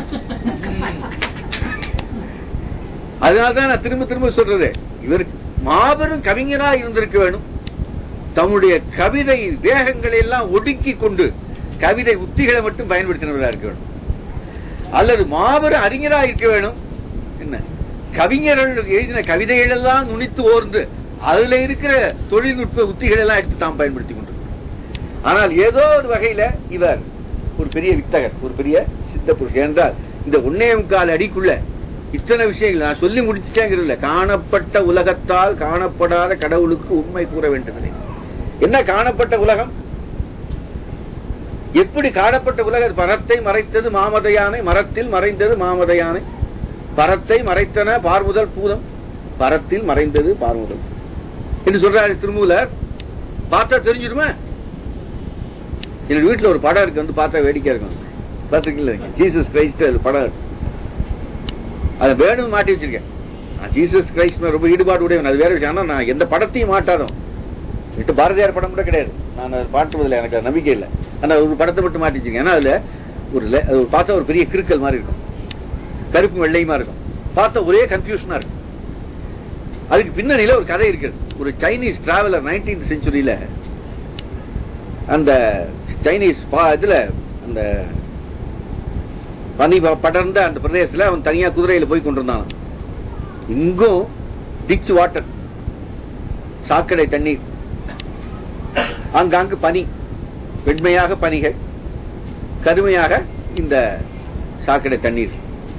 அதனால்தான் நான் திரும்ப திரும்ப சொல்றது இவருக்கு மாபெரும் கவிஞரா இருந்திருக்க வேணும் தம்முடைய கவிதை வேகங்களை எல்லாம் ஒடுக்கி கொண்டு கவிதை உத்திகளை மட்டும் பயன்படுத்தினவரா இருக்க வேணும் அல்லது மாபெரும் அறிஞரா இருக்க வேணும் என்ன கவிஞர்கள் எழுதின கவிதைகள் எல்லாம் நுனித்து ஓர்ந்து அதுல இருக்கிற தொழில்நுட்ப உத்திகள் எல்லாம் எடுத்து தாம் பயன்படுத்தி கொண்டு ஆனால் ஏதோ ஒரு வகையில இவர் ஒரு பெரிய வித்தகர் ஒரு பெரிய சித்த புருஷன் என்றால் இந்த ஒன்னே முக்கால் அடிக்குள்ள இத்தனை விஷயங்கள் நான் சொல்லி முடிச்சுட்டேங்கிறதுல காணப்பட்ட உலகத்தால் காணப்படாத கடவுளுக்கு உண்மை கூற வேண்டுமில்லை என்ன காணப்பட்ட உலகம் எப்படி காணப்பட்ட உலக பரத்தை மறைத்தது மாமதையானை மரத்தில் மறைந்தது மாமதையானை பரத்தை மறைத்தன பார்முதல் பூதம் பரத்தில் மறைந்தது பார்முதல் என்று சொல்றாரு திருமூலர் பார்த்தா தெரிஞ்சிடுமா என்னோட வீட்டுல ஒரு படம் இருக்கு வந்து பார்த்தா வேடிக்கை இருக்கும் பார்த்துருக்கீங்களா ஜீசஸ் கிரைஸ்ட் அது படம் இருக்கு அதை வேணும் மாட்டி வச்சிருக்கேன் நான் ஜீசஸ் கிரைஸ்ட் மேல ரொம்ப ஈடுபாடு உடையவன் அது வேற விஷயம் ஆனா நான் எந்த படத்தையும் மாட்டாதோ விட்டு பாரதியார் படம் கூட கிடையாது நான் அதை பாட்டுவதில்லை எனக்கு அது நம்பிக்கை இல்லை ஆனா ஒரு படத்தை மட்டும் மாட்டி வச்சிருக்கேன் ஏன்னா அதுல ஒரு le- அது பார்த்தா ஒரு பெரிய கிறுக்கல் மாதிரி இருக்கும் கருப்பு வெள்ளையுமா இருக்கும் பார்த்தா ஒரே கன்ஃபியூஷனா இருக்கும் அதுக்கு பின்னணியில ஒரு கதை இருக்குது ஒரு சைனீஸ் டிராவலர் நைன்டீன் செஞ்சுரியில அந்த சைனீஸ் பா- இதுல அந்த பனி ப- படர்ந்த அந்த பிரதேசத்துல அவன் தனியா குதிரையில போய் கொண்டிருந்தான் இங்கும் டிச் வாட்டர் சாக்கடை தண்ணீர் ஆங்காங்கு பனி வெண்மையாக பனிகள் கருமையாக இந்த சாக்கடை தண்ணீர்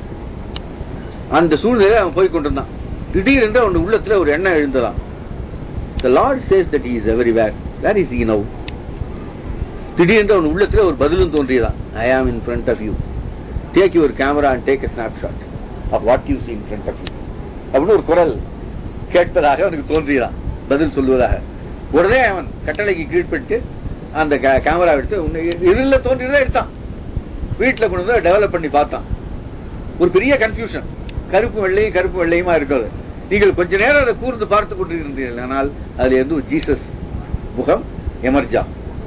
அந்த சூழ்நிலை அவன் போய் கொண்டிருந்தான் திடீரென்று அவன் உள்ளத்துல ஒரு எண்ணம் எழுந்ததான் The Lord says that he is everywhere. Where is he now? திடீரென்று அவன் உள்ளத்துல ஒரு பதிலும் தோன்றியதான் ஐ ஆம் இன் front of you. Take your camera and take a snapshot of what you see in front of you. அப்படின்னு ஒரு குரல் கேட்பதாக அவனுக்கு தோன்றியதான் பதில் சொல்லுவதாக உடனே அவன் கட்டளைக்கு கீழ்ப்பட்டு அந்த கேமரா எடுத்து உன்னை எதிரில தோன்றியதை எடுத்தான் வீட்டுல கொண்டு வந்து டெவலப் பண்ணி பார்த்தான் ஒரு பெரிய கன்ஃபியூஷன் கருப்பு வெள்ளையும் கருப்பு வெள்ளையுமா இருக்கிறது நீங்கள் கொஞ்ச நேரம் அதை கூர்ந்து பார்த்து கொண்டிருந்தீர்கள் ஆனால் அதுல இருந்து ஒரு ஜீசஸ் முகம் எமர்ஜா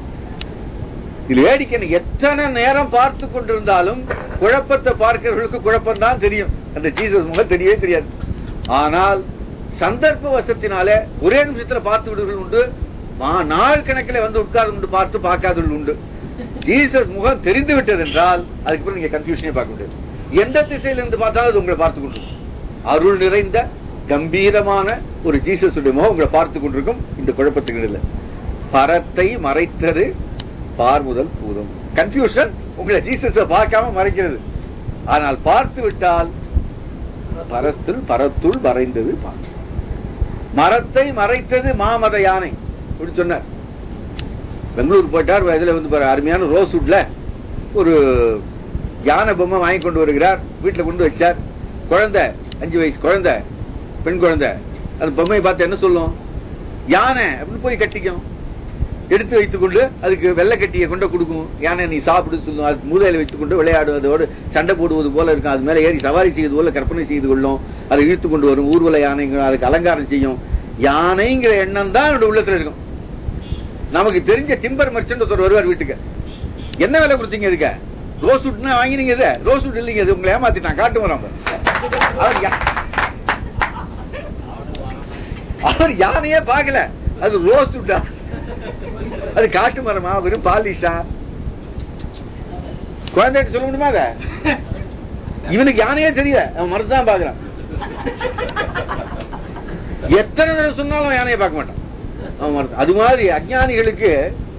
இது வேடிக்கை எத்தனை நேரம் பார்த்து கொண்டிருந்தாலும் குழப்பத்தை பார்க்கிறவர்களுக்கு குழப்பம் தான் தெரியும் அந்த ஜீசஸ் முகம் தெரியவே தெரியாது ஆனால் சந்தர்ப்ப வசத்தினாலே ஒரே நிமிஷத்துல பார்த்து விடுவர்கள் உண்டு மா- நாள் கணக்கில் வந்து உட்கார்ந்து கொண்டு பார்த்து பார்க்காதவர்கள் உண்டு ஜீசஸ் முகம் தெரிந்து விட்டது என்றால் அதுக்கப்புறம் நீங்க கன்ஃபியூஷனே பார்க்க முடியாது எந்த திசையில இருந்து பார்த்தாலும் அது உங்களை பார்த்து கொண்டிருக்கும் அருள் நிறைந்த கம்பீரமான ஒரு ஜீசஸுடைய முகம் உங்களை பார்த்து கொண்டிருக்கும் இந்த குழப்பத்துக்கு இடையில பரத்தை மறைத்தது பார் முதல் பூதம் கன்ஃபியூஷன் உங்களை ஜீசஸ பார்க்காம மறைக்கிறது ஆனால் பார்த்து விட்டால் பரத்துள் பரத்துள் மறைந்தது பார் மரத்தை மறைத்தது மாமத யானை இப்படி சொன்னார் பெங்களூர் போயிட்டார் இதுல வந்து பாரு, அருமையான ரோஸ்வுட்ல ஒரு யானை பொம்மை வாங்கி கொண்டு வருகிறார் வீட்டுல கொண்டு வச்சார் குழந்தை அஞ்சு வயசு குழந்தை பெண் குழந்தை அந்த பொம்மையை பார்த்து என்ன சொல்லும் யானை அப்படின்னு போய் கட்டிக்கும் எடுத்து வைத்துக் கொண்டு அதுக்கு வெள்ளை கட்டியை கொண்டு கொடுக்கும் யானை நீ சாப்பிடு சொல்லும் அது மூதையில வைத்துக் கொண்டு விளையாடுவதோடு சண்டை போடுவது போல இருக்கும் அது மேல ஏறி சவாரி செய்வது போல கற்பனை செய்து கொள்ளும் அதை இழுத்து கொண்டு வரும் ஊர்வல யானைங்க அதுக்கு அலங்காரம் செய்யும் யானைங்கிற எண்ணம் தான் என்னோட உள்ளத்துல இருக்கும் நமக்கு தெரிஞ்ச டிம்பர் மர்ச்சன்ட் ஒருத்தர் வருவார் வீட்டுக்கு என்ன விலை கொடுத்தீங்க இதுக்கு ரோஸ் வுட்னா வாங்கினீங்க இது ரோஸ் வுட் இல்லைங்க இது உங்களை ஏமாத்திட்டான் காட்டு வரோம் அவர் யா- அவர் யானையே பார்க்கல அது ரோஸ் வுட்டா அது காட்டு மரமா வெறும் பாலிஷா குழந்தைகிட்ட சொல்ல முடியுமா அத இவனுக்கு யானையே தெரியல அவன் மரத்தை தான் பாக்குறான் எத்தனை தடவை சொன்னாலும் அவன் யானையை பார்க்க மாட்டான் அவன் மரத்தை அது மாதிரி அஜானிகளுக்கு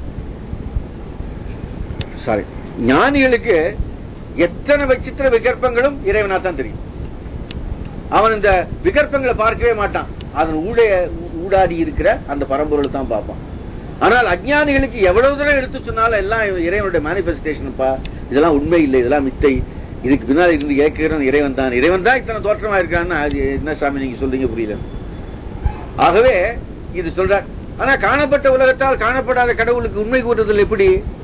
சாரி ஞானிகளுக்கு எத்தனை விசித்திர விகற்பங்களும் இறைவனா தான் தெரியும் அவன் இந்த விகற்பங்களை பார்க்கவே மாட்டான் அதன் ஊடே ஊடாடி இருக்கிற அந்த பரம்பொருளை தான் பார்ப்பான் ஆனால் அஜ்ஞானிகளுக்கு எவ்வளவு தூரம் எடுத்து சொன்னாலும் எல்லாம் இறைவனுடைய மேனிபெஸ்டேஷன்ப்பா இதெல்லாம் உண்மை இல்லை இதெல்லாம் மித்தை இதுக்கு பின்னால் இருந்து கேட்கிறவன் இறைவன் தான் இறைவன் தான் இத்தனை தோற்றமா இருக்கான்னு அது என்ன சாமி நீங்க சொல்றீங்க புரியல ஆகவே இது சொல்றார் ஆனா காணப்பட்ட உலகத்தால் காணப்படாத கடவுளுக்கு உண்மை கூறுதல் எப்படி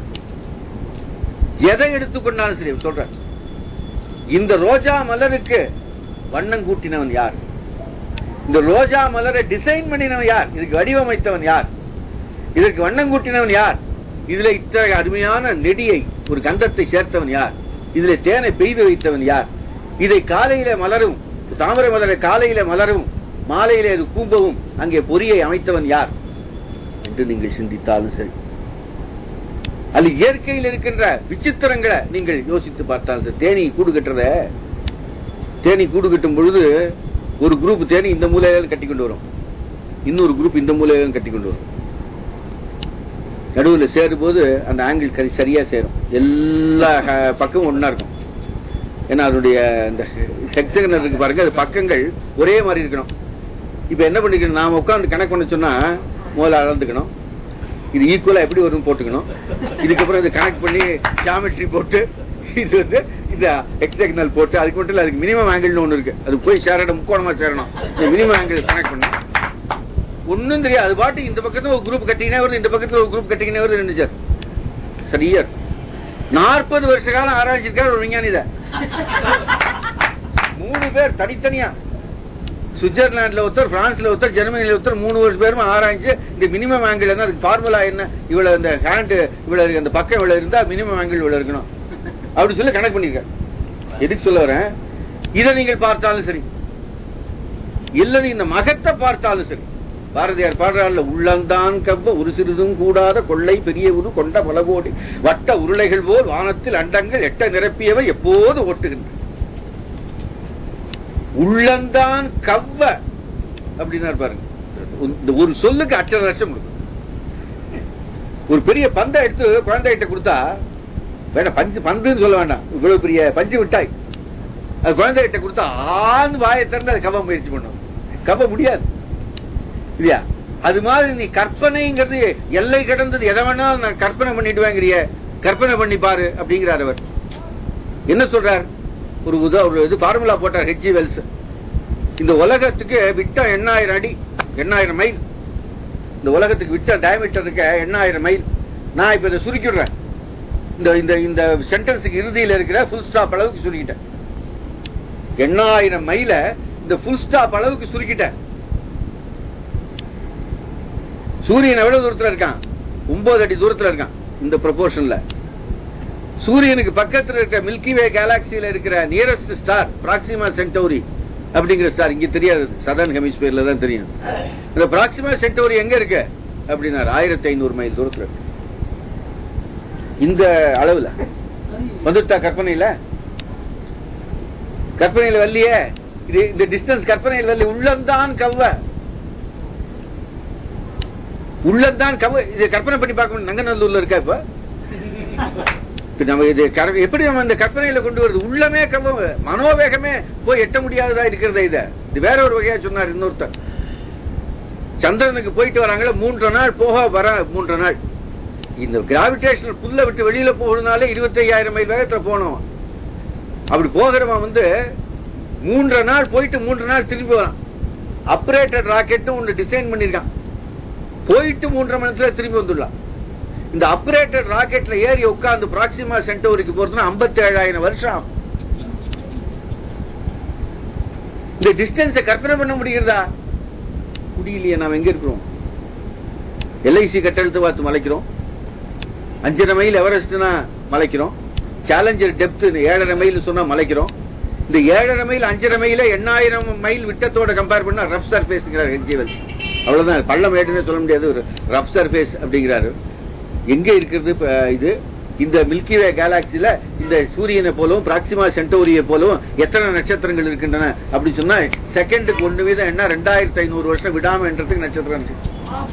எதை எடுத்துக்கொண்டாலும் சரி சொல்ற இந்த ரோஜா மலருக்கு வண்ணம் கூட்டினவன் யார் இந்த ரோஜா மலரை டிசைன் பண்ணினவன் யார் இதுக்கு வடிவமைத்தவன் யார் இதற்கு வண்ணம் கூட்டினவன் யார் இதுல இத்தகைய அருமையான நெடியை ஒரு கந்தத்தை சேர்த்தவன் யார் இதுல தேனை பெய்து வைத்தவன் யார் இதை காலையில மலரும் தாமரை மலரை காலையில மலரும் மாலையிலே அது கூம்பவும் அங்கே பொறியை அமைத்தவன் யார் என்று நீங்கள் சிந்தித்தாலும் சரி அது இயற்கையில் இருக்கின்ற விசித்திரங்களை நீங்கள் யோசித்து பார்த்தால் சரி தேனி கூடு கட்டுறத தேனி கூடு கட்டும் பொழுது ஒரு குரூப் தேனி இந்த மூலையில கட்டி கொண்டு வரும் இன்னொரு குரூப் இந்த மூலையில கட்டி கொண்டு வரும் நடுவில் சேரும் போது அந்த ஆங்கிள் கரி சரியா சேரும் எல்லா அஹ், பக்கமும் ஒண்ணா இருக்கும் ஏன்னா அதனுடைய இந்த ஹெக்ஸகன் இருக்கு பாருங்க அது பக்கங்கள் ஒரே மாதிரி இருக்கணும் இப்ப என்ன பண்ணிக்கணும் நாம உட்கார்ந்து கணக்கு பண்ண சொன்னா முதல்ல அளந்துக்கணும் இது ஈக்குவலா எப்படி வரும் போட்டுக்கணும் இதுக்கப்புறம் இது கனெக்ட் பண்ணி ஜாமெட்ரி போட்டு இது வந்து இந்த ஹெக்ஸகனல் போட்டு அதுக்கு மட்டும் இல்ல அதுக்கு மினிமம் ஆங்கிள்னு ஒண்ணு இருக்கு அது போய் சேரணும் முக்கோணமா சேரணும் இந்த மினிமம் ஆங்கிள் கனெக்ட் பண்ணணும் ஒண்ணும் தெரியாது அது பாட்டு இந்த பக்கத்துல ஒரு குரூப் கட்டிக்கினே வருது இந்த பக்கத்துல ஒரு குரூப் கட்டிக்கினே வருது ரெண்டு சார் சரியா நாற்பது வருஷ காலம் ஆராய்ச்சிருக்காரு ஒரு விஞ்ஞானி இத மூணு பேர் தனித்தனியா சுவிட்சர்லாந்துல ஒருத்தர் பிரான்ஸ்ல ஒருத்தர் ஜெர்மனில ஒருத்தர் மூணு வருஷம் பேரும் ஆராய்ச்சி இந்த மினிமம் ஆங்கிள் என்ன அதுக்கு ஃபார்முலா என்ன இவ்வளவு இந்த ஹேண்ட் இவ்வளவு இருக்கு, அந்த பக்கம் இவ்வளவு இருந்தா மினிமம் ஆங்கிள் இவ்வளவு இருக்கணும் அப்படி சொல்லி கணக்கு பண்ணிருக்காரு எதுக்கு சொல்ல வரேன் இதை நீங்கள் பார்த்தாலும் சரி இல்ல இந்த மகத்தை பார்த்தாலும் சரி பாரதியார் பாடுறாள் உள்ளந்தான் கவ்வ ஒரு சிறிதும் கூடாத கொள்ளை பெரிய உரு கொண்ட பலகோடி வட்ட உருளைகள் போல் வானத்தில் அண்டங்கள் எட்ட நிரப்பியவை எப்போது ஓட்டுகின்றன உள்ளந்தான் கவ்வ அப்படின்னாரு பாருங்க இந்த ஒரு சொல்லுக்கு அச்சர லட்சம் இருக்கும் ஒரு பெரிய பந்தை எடுத்து குழந்தைகிட்ட கொடுத்தா வேண்டாம் பஞ்சு பந்துன்னு சொல்ல வேண்டாம் இவ்வளவு பெரிய பஞ்சு மிட்டாய் அது குழந்தைகிட்ட கொடுத்தா ஆண் வாயை திறந்து அது கவ முயற்சி பண்ணும் கவ முடியாது இல்லையா அது மாதிரி நீ கற்பனைங்கிறது எல்லை கடந்தது எதை வேணாலும் நான் கற்பனை பண்ணிடுவேங்கிறிய கற்பனை பண்ணி பாரு அப்படிங்கிறார் அவர் என்ன சொல்றார் ஒரு உதா ஒரு இது ஃபார்முலா போட்டார் ஹெச்ஜி வெல்ஸ் இந்த உலகத்துக்கு விட்டம் எண்ணாயிரம் அடி எண்ணாயிரம் மைல் இந்த உலகத்துக்கு விட்ட டயமீட்டர் இருக்க எண்ணாயிரம் மைல் நான் இப்ப இதை சுருக்கிடுறேன் இந்த இந்த இந்த சென்டென்ஸுக்கு இறுதியில் இருக்கிற ஃபுல் ஸ்டாப் அளவுக்கு சுருக்கிட்டேன் எண்ணாயிரம் மைல இந்த ஃபுல் ஸ்டாப் அளவுக்கு சுருக்கிட்டேன் சூரியன் எவ்வளவு தூரத்துல இருக்கான் ஒன்பது அடி தூரத்துல இருக்கான் இந்த ப்ரொபோர்ஷன்ல சூரியனுக்கு பக்கத்துல இருக்கிற மில்கி வே கேலாக்சியில இருக்கிற நியரஸ்ட் ஸ்டார் பிராக்சிமா சென்டோரி அப்படிங்கிற ஸ்டார் இங்க தெரியாது சதர்ன் ஹெமிஸ்பியர்ல தான் தெரியும் இந்த பிராக்சிமா சென்டோரி எங்க இருக்கு அப்படின்னாரு ஆயிரத்தி ஐநூறு மைல் தூரத்துல இருக்கு இந்த அளவுல வந்துட்டா கற்பனையில கற்பனையில வரலையே இது இந்த டிஸ்டன்ஸ் கற்பனையில் வரல உள்ளம்தான் கவ்வ உள்ளம்தான் கவ்வ இது கற்பனை பண்ணி பார்க்க முடியும் நங்கநல்லூர்ல இருக்கா இப்ப இப்ப நம்ம இது கர- எப்படி நம்ம இந்த கற்பனையில கொண்டு வருது உள்ளமே கவ்வ மனோவேகமே போய் எட்ட முடியாததா இருக்கிறத இத இது வேற ஒரு வகையா சொன்னார் இன்னொருத்தர் சந்திரனுக்கு போயிட்டு வராங்களே மூன்று நாள் போக வர மூன்று நாள் இந்த கிராவிடேஷனல் புல்ல விட்டு வெளியில போகணும்னாலே இருபத்தி ஐயாயிரம் மைல் வேகத்துல போனோம் அப்படி போகிறவன் வந்து மூன்று நாள் போயிட்டு மூன்று நாள் திரும்பி வரான் அப்ரேட்டட் ராக்கெட்டும் ஒன்று டிசைன் பண்ணிருக்கான் போயிட்டு மூன்றரை மணி நேரத்துல திரும்பி வந்துடலாம் இந்த அப்ரேட்டட் ராக்கெட்ல ஏறி உட்கார்ந்து பிராக்சிமா சென்டோருக்கு போறதுன்னா ஐம்பத்தி ஏழாயிரம் வருஷம் ஆகும். இந்த டிஸ்டன்ஸை கற்பனை பண்ண முடிகிறதா முடியலையே நாம் எங்க இருக்கிறோம் எல்ஐசி கட்டெழுத்து பார்த்து மலைக்கிறோம் அஞ்சரை மைல் எவரெஸ்ட்னா மலைக்கிறோம் சேலஞ்சர் டெப்த் ஏழரை மைல் சொன்னா மலைக்கிறோம் இந்த ஏழரை மைல் அஞ்சரை மைல எண்ணாயிரம் மைல் விட்டத்தோட கம்பேர் பண்ணா ரஃப் சர்ஃபேஸ்ங்கிறார் ஹெச்ஜிவல்ஸ் அவ்வளவுதான் பள்ளம் ஏடுன்னு சொல்ல முடியாது ஒரு ரஃப் சர்ஃபேஸ் அப்படிங்கிறாரு எங்க இருக்கிறது இப்ப இது இந்த மில்கி வே கேலாக்சில இந்த சூரியனை போலவும் பிராக்சிமா சென்டோரியை போலவும் எத்தனை நட்சத்திரங்கள் இருக்கின்றன அப்படி சொன்னா செகண்டுக்கு ஒண்ணு வீதம் என்ன ரெண்டாயிரத்தி ஐநூறு வருஷம் விடாம என்றதுக்கு நட்சத்திரம் இருக்கு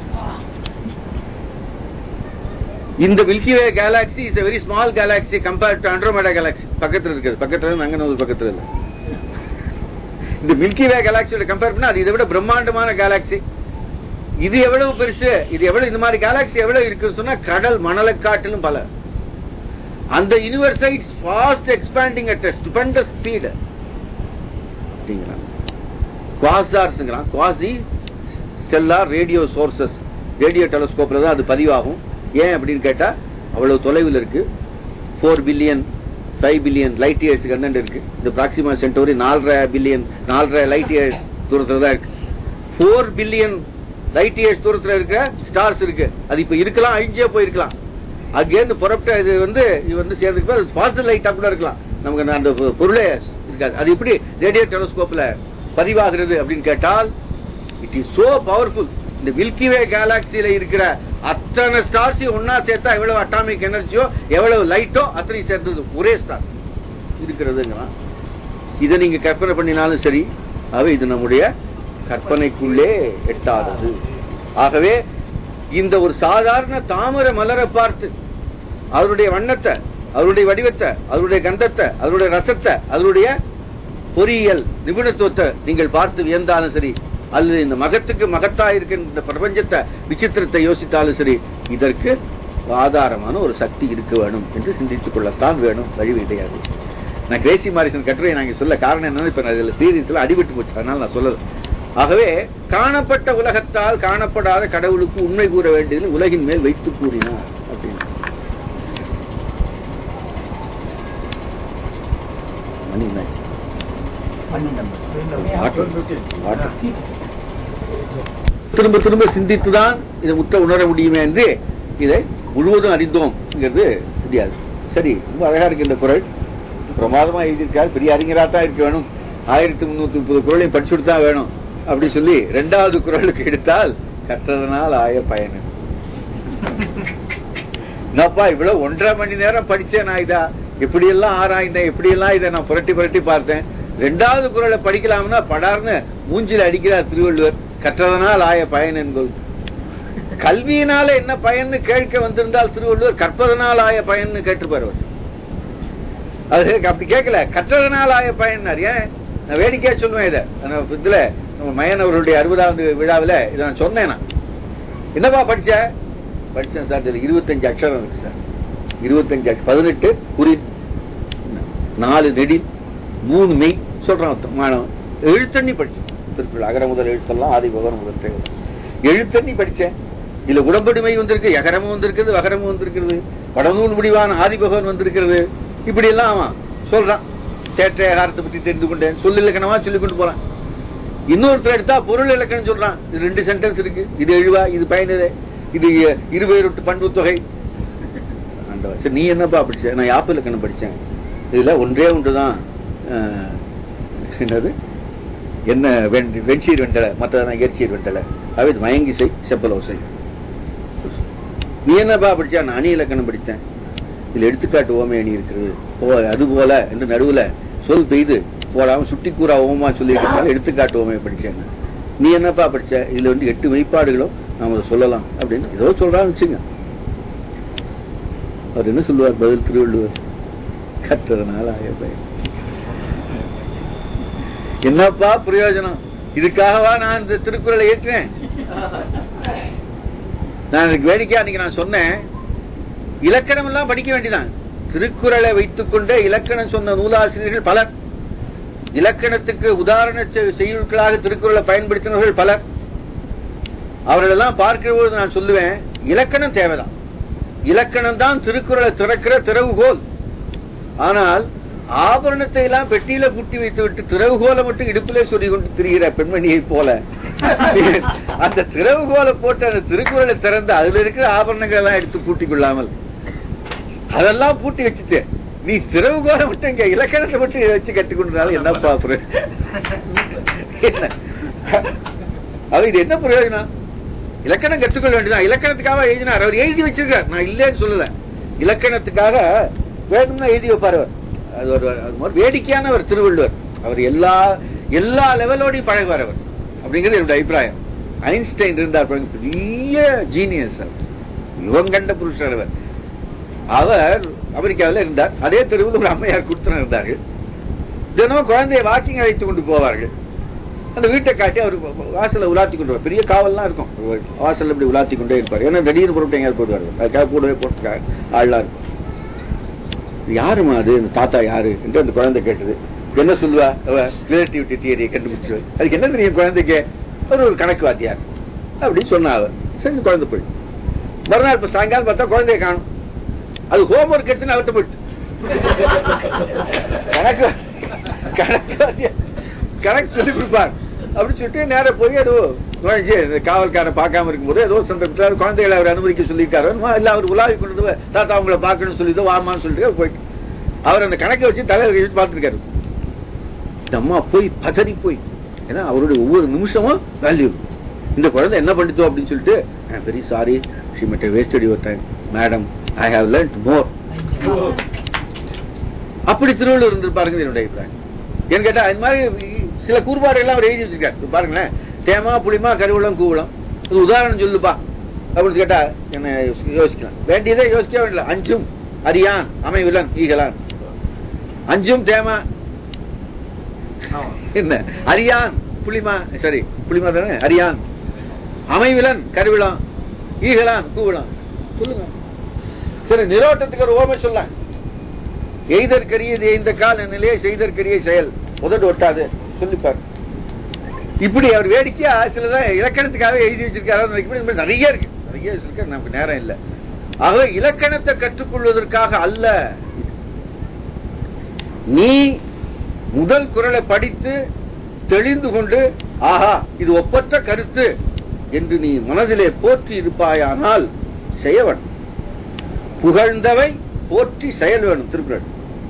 இந்த Milky Way galaxy is very small galaxy compared to Andromeda galaxy பக்கத்துல இருக்குது பக்கத்துல நங்கனூர் பக்கத்துல இல்ல இந்த மில்கி வே கேலாக்சியோட கம்பேர் பண்ணா அது இதை விட பிரம்மாண்டமான கேலாக்சி இது எவ்வளவு பெருசு இது எவ்வளவு இந்த மாதிரி கேலாக்சி எவ்வளவு இருக்குன்னு சொன்னா கடல் மணலை காட்டிலும் பல அந்த universe is fast expanding at stupendous speed அப்படிங்கிறான் குவாசார்ஸ்ங்கிறான் quasi stellar radio sources radio டெலஸ்கோப்ல தான் அது பதிவாகும் ஏன் அப்படின்னு கேட்டா அவ்வளவு தொலைவில் இருக்கு four billion five billion light years கண்டென்ட் இருக்கு இந்த பிராக்சிமா சென்டோரி நாலரை பில்லியன் நாலரை லைட் இயர்ஸ் தூரத்துல தான் இருக்கு ஃபோர் பில்லியன் லைட் இயர்ஸ் தூரத்துல இருக்கிற ஸ்டார்ஸ் இருக்கு அது இப்ப இருக்கலாம் அழிஞ்சே போயிருக்கலாம் அங்கேருந்து புறப்பட்ட இது வந்து இது வந்து சேர்ந்துருக்கு ஃபாசல் லைட்டா கூட இருக்கலாம் நமக்கு அந்த பொ- பொருளே இருக்காது அது எப்படி ரேடியோ டெலஸ்கோப்ல பதிவாகிறது அப்படின்னு கேட்டால் இட் இஸ் சோ பவர்ஃபுல் இந்த மில்கி வே கேலாக்சியில இருக்கிற அத்தனை ஸ்டார்ஸையும் ஒன்னா சேர்த்தா எவ்வளவு அட்டாமிக் எனர்ஜியோ எவ்வளவு லைட்டோ அத்தனை சேர்ந்தது ஒரே ஸ்டார் இருக்கிறதுங்கிறான் இதை நீங்க கற்பனை பண்ணினாலும் சரி ஆகவே இது நம்முடைய கற்பனைக்குள்ளே எட்டாதது ஆகவே இந்த ஒரு சாதாரண தாமரை மலரை பார்த்து அவருடைய வண்ணத்தை அவருடைய வடிவத்தை அவருடைய கந்தத்தை அவருடைய ரசத்தை அவருடைய பொறியியல் நிபுணத்துவத்தை நீங்கள் பார்த்து வியந்தாலும் சரி அல்லது இந்த மகத்துக்கு மகத்தா இருக்கின்ற இந்த பிரபஞ்சத்தை விசித்திரத்தை யோசித்தாலும் சரி இதற்கு ஆதாரமான ஒரு சக்தி இருக்க வேணும் என்று சிந்தித்துக் கொள்ளத்தான் வேணும் வழி கிடையாது நான் கிரேசி மாரிசன் கட்டுரை நாங்க சொல்ல காரணம் என்னன்னு இப்ப நான் இதுல சீரீஸ்ல அடிபட்டு போச்சு அதனால நான் சொல்லல ஆகவே காணப்பட்ட உலகத்தால் காணப்படாத கடவுளுக்கு உண்மை கூற வேண்டியது உலகின் மேல் வைத்து கூறினார் அப்படின்னு மணி என்னாச்சு? வாட்டர். திரும்ப திரும்ப சிந்தித்துதான் இதை முற்ற உணர முடியுமே என்று இதை முழுவதும் அறிந்தோம்ங்கிறது முடியாது சரி ரொம்ப அழகா இருக்கு இந்த குரல் பிரமாதமா எழுதியிருக்கார் பெரிய அறிஞரா தான் இருக்க வேணும் ஆயிரத்தி முன்னூத்தி முப்பது குரலையும் படிச்சுட்டு தான் வேணும் அப்படி சொல்லி ரெண்டாவது குரலுக்கு எடுத்தால் கற்றதனால் ஆய பயன் என்னப்பா இவ்வளவு ஒன்றரை மணி நேரம் படிச்சேன் நான் இதா இப்படி எல்லாம் ஆராய்ந்தேன் இப்படி எல்லாம் இதை நான் புரட்டி புரட்டி பார்த்தேன் ரெண்டாவது குரலை படிக்கலாம்னா படார்னு மூஞ்சில அடிக்கிறார் திருவள்ளுவர் கற்றதனால் ஆய பயன் என்பது கல்வியினால என்ன பயன்னு கேட்க வந்திருந்தால் திருவள்ளுவர் கற்பதனால் ஆய பயன்னு கேட்டிருப்பார் அவர் அது அப்படி கேட்கல கற்றதனால் ஆய பயன்னார் ஏன் நான் வேடிக்கையா சொல்லுவேன் இதை நான் இதுல நம்ம மயன் அவர்களுடைய அறுபதாவது விழாவில் இதை நான் சொன்னேன் நான் என்னப்பா படிச்ச படிச்சேன் சார் இதுல இருபத்தஞ்சு அக்ஷரம் இருக்கு சார் இருபத்தஞ்சு அக்ஷ- பதினெட்டு குறி நாலு நெடி மூணு மெய் சொல்றான் ஒருத்தன் மாணவன் எழுத்தண்ணி படிச்சேன் திருக்குறள் அகர முதல் எழுத்தெல்லாம் ஆதி பகவன் முதல் தேவை எழுத்தண்ணி படிச்சேன் இதுல உடம்படுமை வந்திருக்கு எகரமும் வந்திருக்குது வகரமும் வந்திருக்கிறது வடநூல் முடிவான ஆதி பகவன் வந்திருக்கிறது இப்படி எல்லாம் அவன் சொல்றான் தேற்ற ஏகாரத்தை பத்தி தெரிந்து கொண்டேன் சொல்லு இலக்கணமா சொல்லிக் கொண்டு போறான் இன்னொருத்தர் எடுத்தா பொருள் இலக்கணம் சொல்றான் இது ரெண்டு சென்டென்ஸ் இருக்கு இது எழுவா இது பயனது இது இருவேறுட்டு பண்பு தொகை ஆண்டவா, சரி நீ என்னப்பா படிச்ச நான் யாப்பு இலக்கணம் படிச்சேன் இதுல ஒன்றே ஒன்றுதான் அஹ், என்னது என்ன வெண்- வெண்சீர் வெண்டலை மற்றதான் எரிச்சீர் வெண்டலை அவை இது மயங்கிசை செப்பலோசை நீ என்னப்பா படிச்சா நான் அணி இலக்கணம் படித்தேன் இதுல எடுத்துக்காட்டு ஓமை அணி இருக்கிறது ஓ அது போல என்று நடுவுல சொல் பெய்து போடாம சுட்டி கூறா ஓமா சொல்லி எடுத்துக்காட்டு ஓமையை படிச்சேன் நீ என்னப்பா படிச்ச இதுல வந்து எட்டு மெய்ப்பாடுகளும் நாம அதை சொல்லலாம் அப்படின்னு ஏதோ சொல்றான்னு வச்சுங்க அவர் என்ன சொல்லுவார் பதில் திருவள்ளுவர் கற்றதனால ஆய பயன் என்னப்பா பிரயோஜனம் இதுக்காகவா நான் இந்த திருக்குறளை ஏற்றேன் நான் எனக்கு வேடிக்கை அன்னைக்கு நான் சொன்னேன் இலக்கணம் எல்லாம் படிக்க வேண்டியதான் திருக்குறளை வைத்துக் கொண்டே இலக்கணம் சொன்ன நூலாசிரியர்கள் பலர் இலக்கணத்துக்கு உதாரண செ- செய்யுட்களாக திருக்குறளை பயன்படுத்தினவர்கள் பலர் அவர்களெல்லாம் பார்க்கிற பொழுது நான் சொல்லுவேன் இலக்கணம் தேவைதான் இலக்கணம் தான் திருக்குறளை திறக்கிற திறவுகோல் ஆனால் ஆபரணத்தை எல்லாம் பெட்டியில பூட்டி வைத்து விட்டு திறவுகோலை மட்டும் இடுப்பிலே சொல்லி கொண்டு திரிகிற பெண்மணியை போல அந்த திறவுகோலை போட்டு அந்த திருக்குறளை திறந்து அதுல இருக்கிற ஆபரணங்கள் எல்லாம் எடுத்து பூட்டிக் கொள்ளாமல் அதெல்லாம் பூட்டி வச்சுட்டு நீ திறவுகோலை மட்டும் இங்க இலக்கணத்தை மட்டும் வச்சு கட்டிக்கொண்டாலும் என்னப்பா அப்புறம் என்ன? அது இது என்ன பிரயோஜனம் இலக்கணம் கற்றுக்கொள்ள வேண்டியதான் இலக்கணத்துக்காக எழுதினார் அவர் எழுதி வச்சிருக்கார் நான் இல்லைன்னு சொல்லல இலக்கணத்துக்காக வேணும்னா எழுதி வைப்பார் அவர் அது ஒரு அது ஒரு வேடிக்கையானவர் திருவள்ளுவர் அவர் எல்லா எல்லா லெவலோடையும் பழகுவார் அவர் அப்படிங்கிறது என்னுடைய அபிப்பிராயம் ஐன்ஸ்டைன் இருந்தார் பாருங்க, பெரிய ஜீனியஸ் அவர் யுகம் கண்ட புருஷர் அவர் அவர் அமெரிக்காவில் இருந்தார் அதே தெருவில் ஒரு அம்மையார் கொடுத்துன இருந்தார்கள் தினமும் குழந்தையை வாக்கிங் அழைத்து கொண்டு போவார்கள் அந்த வீட்டை காட்டி அவர் வாசல்ல உலாத்தி கொண்டு வருவார். பெரிய காவல்லாம் இருக்கும் வாசல்ல இப்படி உலாத்தி கொண்டே இருப்பார் ஏன்னா திடீர்னு பொருட்கள் எங்கேயாவது போடுவார் அதுக்காக கூடவே போட்டு ஆள்லாம் இருக்கும் யாருமா அது இந்த தாத்தா யாரு என்று அந்த குழந்தை கேட்டது என்ன சொல்லுவா அவ ரிலேட்டிவிட்டி தியரியை கண்டுபிடிச்சு அதுக்கு என்ன தெரியும் குழந்தைக்கு அவர் ஒரு கணக்கு வாத்தியார் அப்படின்னு சொன்னா அவர் சரி இந்த குழந்தை போய் மறுநாள் இப்ப சாயங்காலம் பார்த்தா குழந்தைய காணும் அது ஹோம்ஒர்க் எடுத்துன்னு அவர்கிட்ட போயிட்டு கணக்கு கணக்கு வாத்தியார் கணக்கு சொல்லி கொடுப்பார் அப்படி சொல்லிட்டு நேரா போய் ஏதோ நுழைஞ்சு இந்த காவல்காரன் பார்க்காம இருக்கும்போது ஏதோ சந்தர்ப்பத்தில் குழந்தைகளை அவர் அனுமதிக்க சொல்லியிருக்காரு இல்ல அவர் உலாவி கொண்டு வந்து தாத்தா அவங்கள பார்க்கணும்னு சொல்லிட்டு வாமான்னு சொல்லிட்டு அவர் போயிட்டு அவர் அந்த கணக்கை வச்சு தலைவர் வச்சு பார்த்துருக்காரு இந்த அம்மா போய் பதறி போய் ஏன்னா அவருடைய ஒவ்வொரு நிமிஷமும் வேல்யூ இந்த குழந்தை என்ன பண்ணிட்டோம் அப்படின்னு சொல்லிட்டு very sorry she met wasted your time madam I have learned more அப்படி திருவள்ளுவர் இருந்திருப்பாருங்க என்னுடைய அபிப்பிராயம் ஏன்னு கேட்டா இந்த மாதிரி சில கூறுபாடுகள் அவர் எழுதி வச்சிருக்காரு இப்ப பாருங்களேன் தேமா புளிமா கருவளம் கூவளம் இது உதாரணம் சொல்லுப்பா அப்படின்னு கேட்டா என்ன யோசி- யோசிக்கலாம் வேண்டியதே யோசிக்க வேண்டிய அஞ்சும் அரியான் அமைவிலன் ஈகலான் அஞ்சும் தேமா என்ன அரியான் புளிமா சரி புளிமா தானே அரியான் அமைவிலன் கருவிழான் ஈகலான் கூவலாம் சொல்லுங்க சரி நிரோட்டத்துக்கு ஒரு ஓமை சொல்ல எய்தற்கரியது எய்ந்த கால நிலையை செய்தற்கரிய செயல் உதடு ஒட்டாது சொல்லிப்பார் இப்படி அவர் வேடிக்கையா சிலதான் இலக்கணத்துக்காக எழுதி வச்சிருக்காரு நினைக்கும் போது நிறைய இருக்கு நிறைய இருக்கு நமக்கு நேரம் இல்லை ஆகவே இலக்கணத்தை கற்றுக்கொள்வதற்காக அல்ல நீ முதல் குரலை படித்து தெளிந்து கொண்டு ஆஹா இது ஒப்பற்ற கருத்து என்று நீ மனதிலே போற்றி இருப்பாயானால் செய்ய வேண்டும் புகழ்ந்தவை போற்றி செயல் வேணும் திருக்குறள்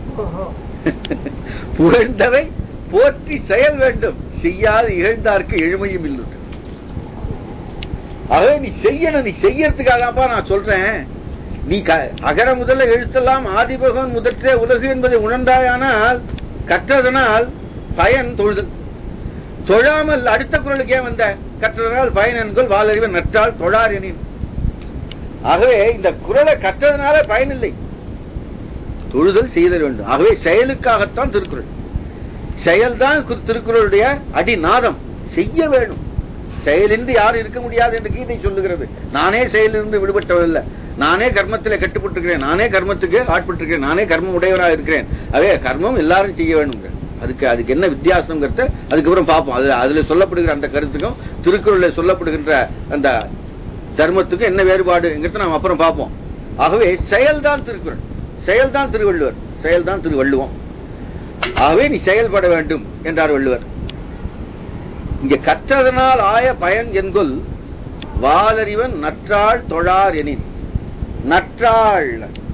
புகழ்ந்தவை போற்றி செயல் வேண்டும் செய்யாது இகழ்ந்தார்க்கு எழுமையும் இல்லை ஆகவே நீ செய்யணும் நீ செய்யறதுக்காகப்பா நான் சொல்றேன் நீ க- அகர முதல்ல எழுத்தெல்லாம் ஆதிபகவன் முதற்றே உலகு என்பதை உணர்ந்தாயானால் கற்றதனால் பயன் தொழுது தொழாமல் அடுத்த குரலுக்கே வந்த கற்றதனால் பயன் என்கொள் வாலறிவன் நற்றால் தொழார் எனின் ஆகவே இந்த குரலை கற்றதனால பயனில்லை தொழுதல் செய்தல் வேண்டும் ஆகவே செயலுக்காகத்தான் திருக்குறள் செயல்தான் கு- திருக்குறளுடைய அடிநாதம் செய்ய வேணும் செயலின்றி யாரும் இருக்க முடியாது என்று கீதை சொல்லுகிறது நானே செயலிருந்து விடுபட்டவன் இல்ல நானே கர்மத்திலே கட்டுப்பட்டிருக்கிறேன் நானே கர்மத்துக்கு ஆட்பட்டிருக்கிறேன் நானே கர்மம் உடையவனாக இருக்கிறேன் அதே கர்மம் எல்லாரும் செய்ய வேணுங்க அதுக்கு அதுக்கு என்ன வித்தியாசங்கிறத அதுக்கப்புறம் பார்ப்போம் அது அதுல சொல்லப்படுகிற அந்த கருத்துக்கும் திருக்குறளில் சொல்லப்படுகின்ற அந்த தர்மத்துக்கும் என்ன வேறுபாடுங்கிறத நாம் அப்புறம் பார்ப்போம் ஆகவே செயல்தான் திருக்குறள் செயல்தான் திருவள்ளுவர் செயல்தான் திருவள்ளுவம் ஆகவே நீ செயல்பட வேண்டும் என்றார் வள்ளுவர் இங்க கற்றதனால் ஆய பயன் என்கொல் வாலறிவன் நற்றாள் தொழார் எனின் நற்றாள்